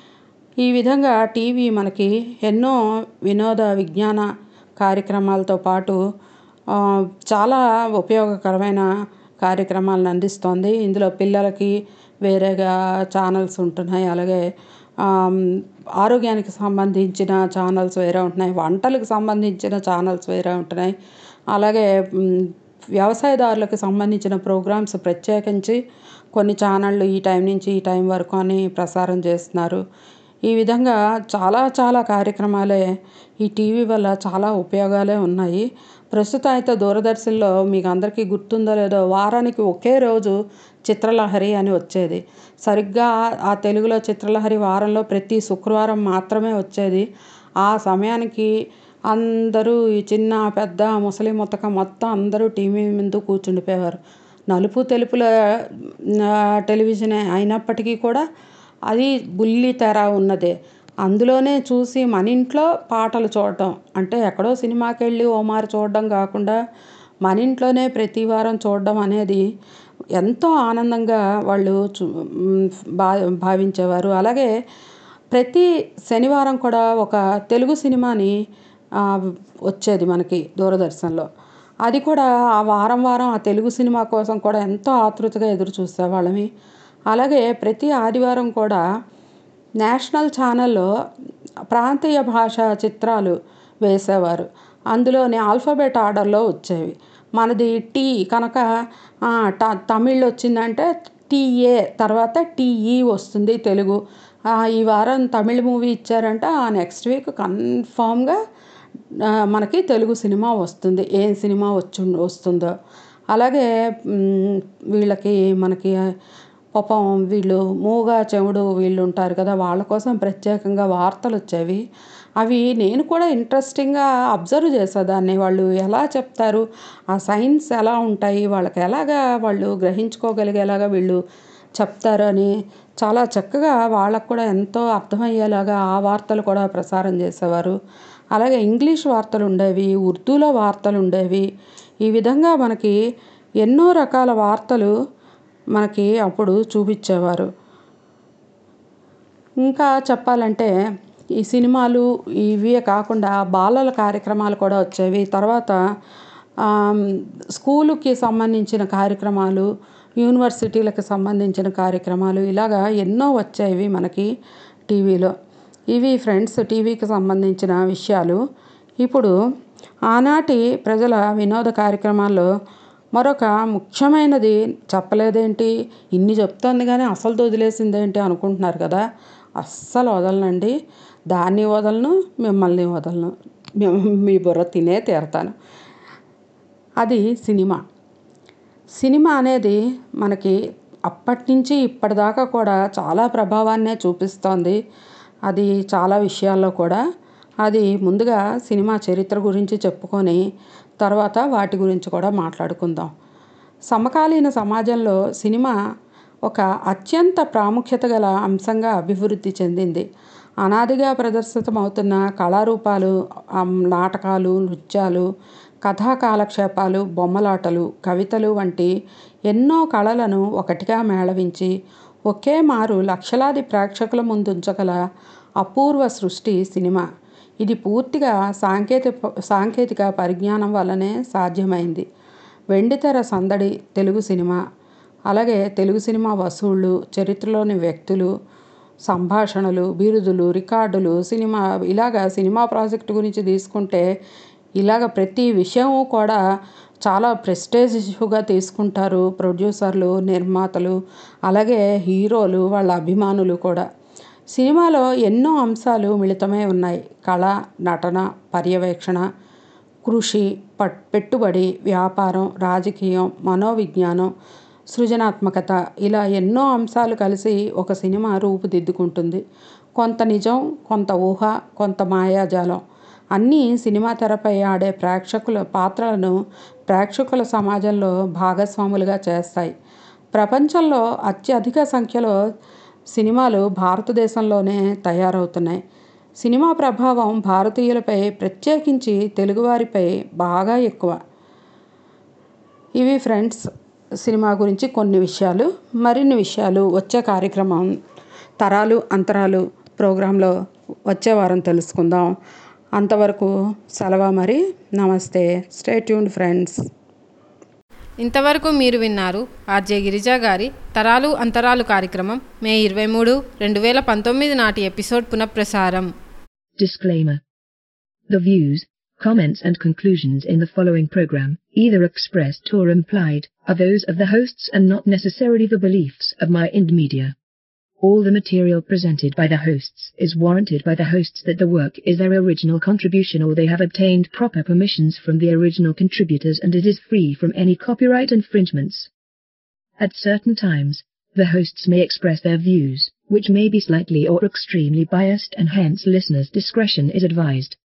ఈ విధంగా టీవీ మనకి ఎన్నో వినోద విజ్ఞాన కార్యక్రమాలతో పాటు ఆ, చాలా ఉపయోగకరమైన కార్యక్రమాలను అందిస్తోంది ఇందులో పిల్లలకి వేరేగా ఛానల్స్ ఉంటున్నాయి అలాగే ఆమ్, ఆరోగ్యానికి సంబంధించిన ఛానల్స్ వేరే ఉంటున్నాయి వంటలకు సంబంధించిన ఛానల్స్ వేరే ఉంటున్నాయి అలాగే మ్, వ్యవసాయదారులకు సంబంధించిన ప్రోగ్రామ్స్ ప్రత్యేకించి కొన్ని ఛానళ్ళు ఈ టైం నుంచి ఈ టైం వరకు అని ప్రసారం చేస్తున్నారు ఈ విధంగా చాలా చాలా కార్యక్రమాలే ఈ టీవీ వల్ల చాలా ఉపయోగాలే ఉన్నాయి ప్రస్తుతం అయితే దూరదర్శన్లో మీకు అందరికీ గుర్తుందో లేదో వారానికి ఒకే రోజు చిత్రలహరి అని వచ్చేది సరిగ్గా ఆ తెలుగులో చిత్రలహరి వారంలో ప్రతి శుక్రవారం మాత్రమే వచ్చేది ఆ సమయానికి అందరూ ఈ చిన్న పెద్ద ముసలి ముతక మొత్తం అందరూ టీవీ ముందు కూర్చుండిపోయేవారు నలుపు తెలుపుల ఆ, టెలివిజనే అయినప్పటికీ కూడా అది బుల్లి తెర ఉన్నదే అందులోనే చూసి మన ఇంట్లో పాటలు చూడటం అంటే ఎక్కడో సినిమాకి వెళ్ళి ఓ మారు చూడడం కాకుండా మన ఇంట్లోనే ప్రతి వారం చూడడం అనేది ఎంతో ఆనందంగా వాళ్ళు చూ మ్, భా భావించేవారు అలాగే ప్రతి శనివారం కూడా ఒక తెలుగు సినిమాని ఆ, వచ్చేది మనకి దూరదర్శన్లో అది కూడా ఆ వారం వారం ఆ తెలుగు సినిమా కోసం కూడా ఎంతో ఆతృతగా ఎదురు చూసేవాళ్ళమి అలాగే ప్రతి ఆదివారం కూడా నేషనల్ ఛానల్లో ప్రాంతీయ భాష చిత్రాలు వేసేవారు అందులోని ఆల్ఫాబెట్ ఆర్డర్లో వచ్చేవి మనది టీ కనుక ఆ, ట- తమిళ్ వచ్చిందంటే టీఏ తర్వాత టీఈ వస్తుంది తెలుగు ఆ, ఈ వారం తమిళ్ మూవీ ఇచ్చారంటే ఆ నెక్స్ట్ వీక్ కన్ఫామ్గా ఆ, మనకి తెలుగు సినిమా వస్తుంది ఏం సినిమా వచ్చి వస్తుందో అలాగే మ్, వీళ్ళకి మనకి పాపం వీళ్ళు మూగ చెవుడు వీళ్ళు ఉంటారు కదా వాళ్ళ కోసం ప్రత్యేకంగా వార్తలు వచ్చేవి అవి నేను కూడా ఇంట్రెస్టింగ్గా అబ్జర్వ్ చేసేదాన్ని వాళ్ళు ఎలా చెప్తారు ఆ సైన్స్ ఎలా ఉంటాయి వాళ్ళకి ఎలాగా వాళ్ళు గ్రహించుకోగలిగేలాగా వీళ్ళు చెప్తారు అని చాలా చక్కగా వాళ్ళకు కూడా ఎంతో అర్థమయ్యేలాగా ఆ వార్తలు కూడా ప్రసారం చేసేవారు అలాగే ఇంగ్లీష్ వార్తలు ఉండేవి ఉర్దూలో వార్తలు ఉండేవి ఈ విధంగా మనకి ఎన్నో రకాల వార్తలు మనకి అప్పుడు చూపించేవారు ఇంకా చెప్పాలంటే ఈ సినిమాలు ఇవే కాకుండా బాలల కార్యక్రమాలు కూడా వచ్చేవి తర్వాత ఆమ్, స్కూలుకి సంబంధించిన కార్యక్రమాలు యూనివర్సిటీలకు సంబంధించిన కార్యక్రమాలు ఇలాగా ఎన్నో వచ్చేవి మనకి టీవీలో ఇవి ఫ్రెండ్స్ టీవీకి సంబంధించిన విషయాలు ఇప్పుడు ఆనాటి ప్రజల వినోద కార్యక్రమాల్లో మరొక ముఖ్యమైనది చెప్పలేదేంటి ఇన్ని చెప్తోంది కానీ అసలు వదిలేసిందేంటి అనుకుంటున్నారు కదా అస్సలు వదలనండి దాన్ని వదలను మిమ్మల్ని వదలను మీ- మీ బుర్ర తినే తీరతాను అది సినిమా సినిమా అనేది మనకి అప్పటి నుంచి ఇప్పటిదాకా కూడా చాలా ప్రభావాన్నే చూపిస్తోంది అది చాలా విషయాల్లో కూడా అది ముందుగా సినిమా చరిత్ర గురించి చెప్పుకొని తర్వాత వాటి గురించి కూడా మాట్లాడుకుందాం సమకాలీన సమాజంలో సినిమా ఒక అత్యంత ప్రాముఖ్యత గల అంశంగా అభివృద్ధి చెందింది అనాదిగా ప్రదర్శితమవుతున్న కళారూపాలు ఆ, నాటకాలు నృత్యాలు కథా కాలక్షేపాలు బొమ్మలాటలు కవితలు వంటి ఎన్నో కళలను ఒకటిగా మేళవించి ఒకే మారు లక్షలాది ప్రేక్షకుల ముందుంచగల అపూర్వ సృష్టి సినిమా ఇది పూర్తిగా సాంకేతిక సాంకేతిక పరిజ్ఞానం వల్లనే సాధ్యమైంది వెండితెర సందడి తెలుగు సినిమా అలాగే తెలుగు సినిమా వసూళ్ళు చరిత్రలోని వ్యక్తులు సంభాషణలు బిరుదులు రికార్డులు సినిమా ఇలాగ సినిమా ప్రాజెక్టు గురించి తీసుకుంటే ఇలాగ ప్రతి విషయం కూడా చాలా ప్రెస్టేజ్ ఇష్యూగా తీసుకుంటారు ప్రొడ్యూసర్లు నిర్మాతలు అలాగే హీరోలు వాళ్ళ అభిమానులు కూడా సినిమాలో ఎన్నో అంశాలు మిళితమై ఉన్నాయి కళ నటన పర్యవేక్షణ కృషి పట్ పెట్టుబడి వ్యాపారం రాజకీయం మనోవిజ్ఞానం సృజనాత్మకత ఇలా ఎన్నో అంశాలు కలిసి ఒక సినిమా రూపుదిద్దుకుంటుంది కొంత నిజం కొంత ఊహ కొంత మాయాజాలం అన్నీ సినిమా తెరపై ఆడే ప్రేక్షకుల పాత్రలను ప్రేక్షకుల సమాజంలో భాగస్వాములుగా చేస్తాయి ప్రపంచంలో అత్యధిక సంఖ్యలో సినిమాలు భారతదేశంలోనే తయారవుతున్నాయి సినిమా ప్రభావం భారతీయులపై ప్రత్యేకించి తెలుగువారిపై బాగా ఎక్కువ ఇవి ఫ్రెండ్స్ సినిమా గురించి కొన్ని విషయాలు మరిన్ని విషయాలు వచ్చే కార్యక్రమం తరాలు అంతరాలు ప్రోగ్రాంలో వచ్చే వారం తెలుసుకుందాం అంతవరకు సెలవు మరి నమస్తే స్టే ట్యూన్డ్ ఫ్రెండ్స్ ఇంతవరకు మీరు విన్నారు ఆర్జే గిరిజా గారి తరాలు అంతరాలు కార్యక్రమం మే ఇరవై మూడు రెండు వేల పంతొమ్మిది నాటి ఎపిసోడ్ పునఃప్రసారం Disclaimer. The views, comments and conclusions in the following program, either expressed or implied, are those of the hosts and not necessarily the beliefs of my Ind Media. All the material presented by the hosts is warranted by the hosts that the work is their original contribution or they have obtained proper permissions from the original contributors and it is free from any copyright infringements. At certain times, the hosts may express their views, which may be slightly or extremely biased and hence listeners' discretion is advised.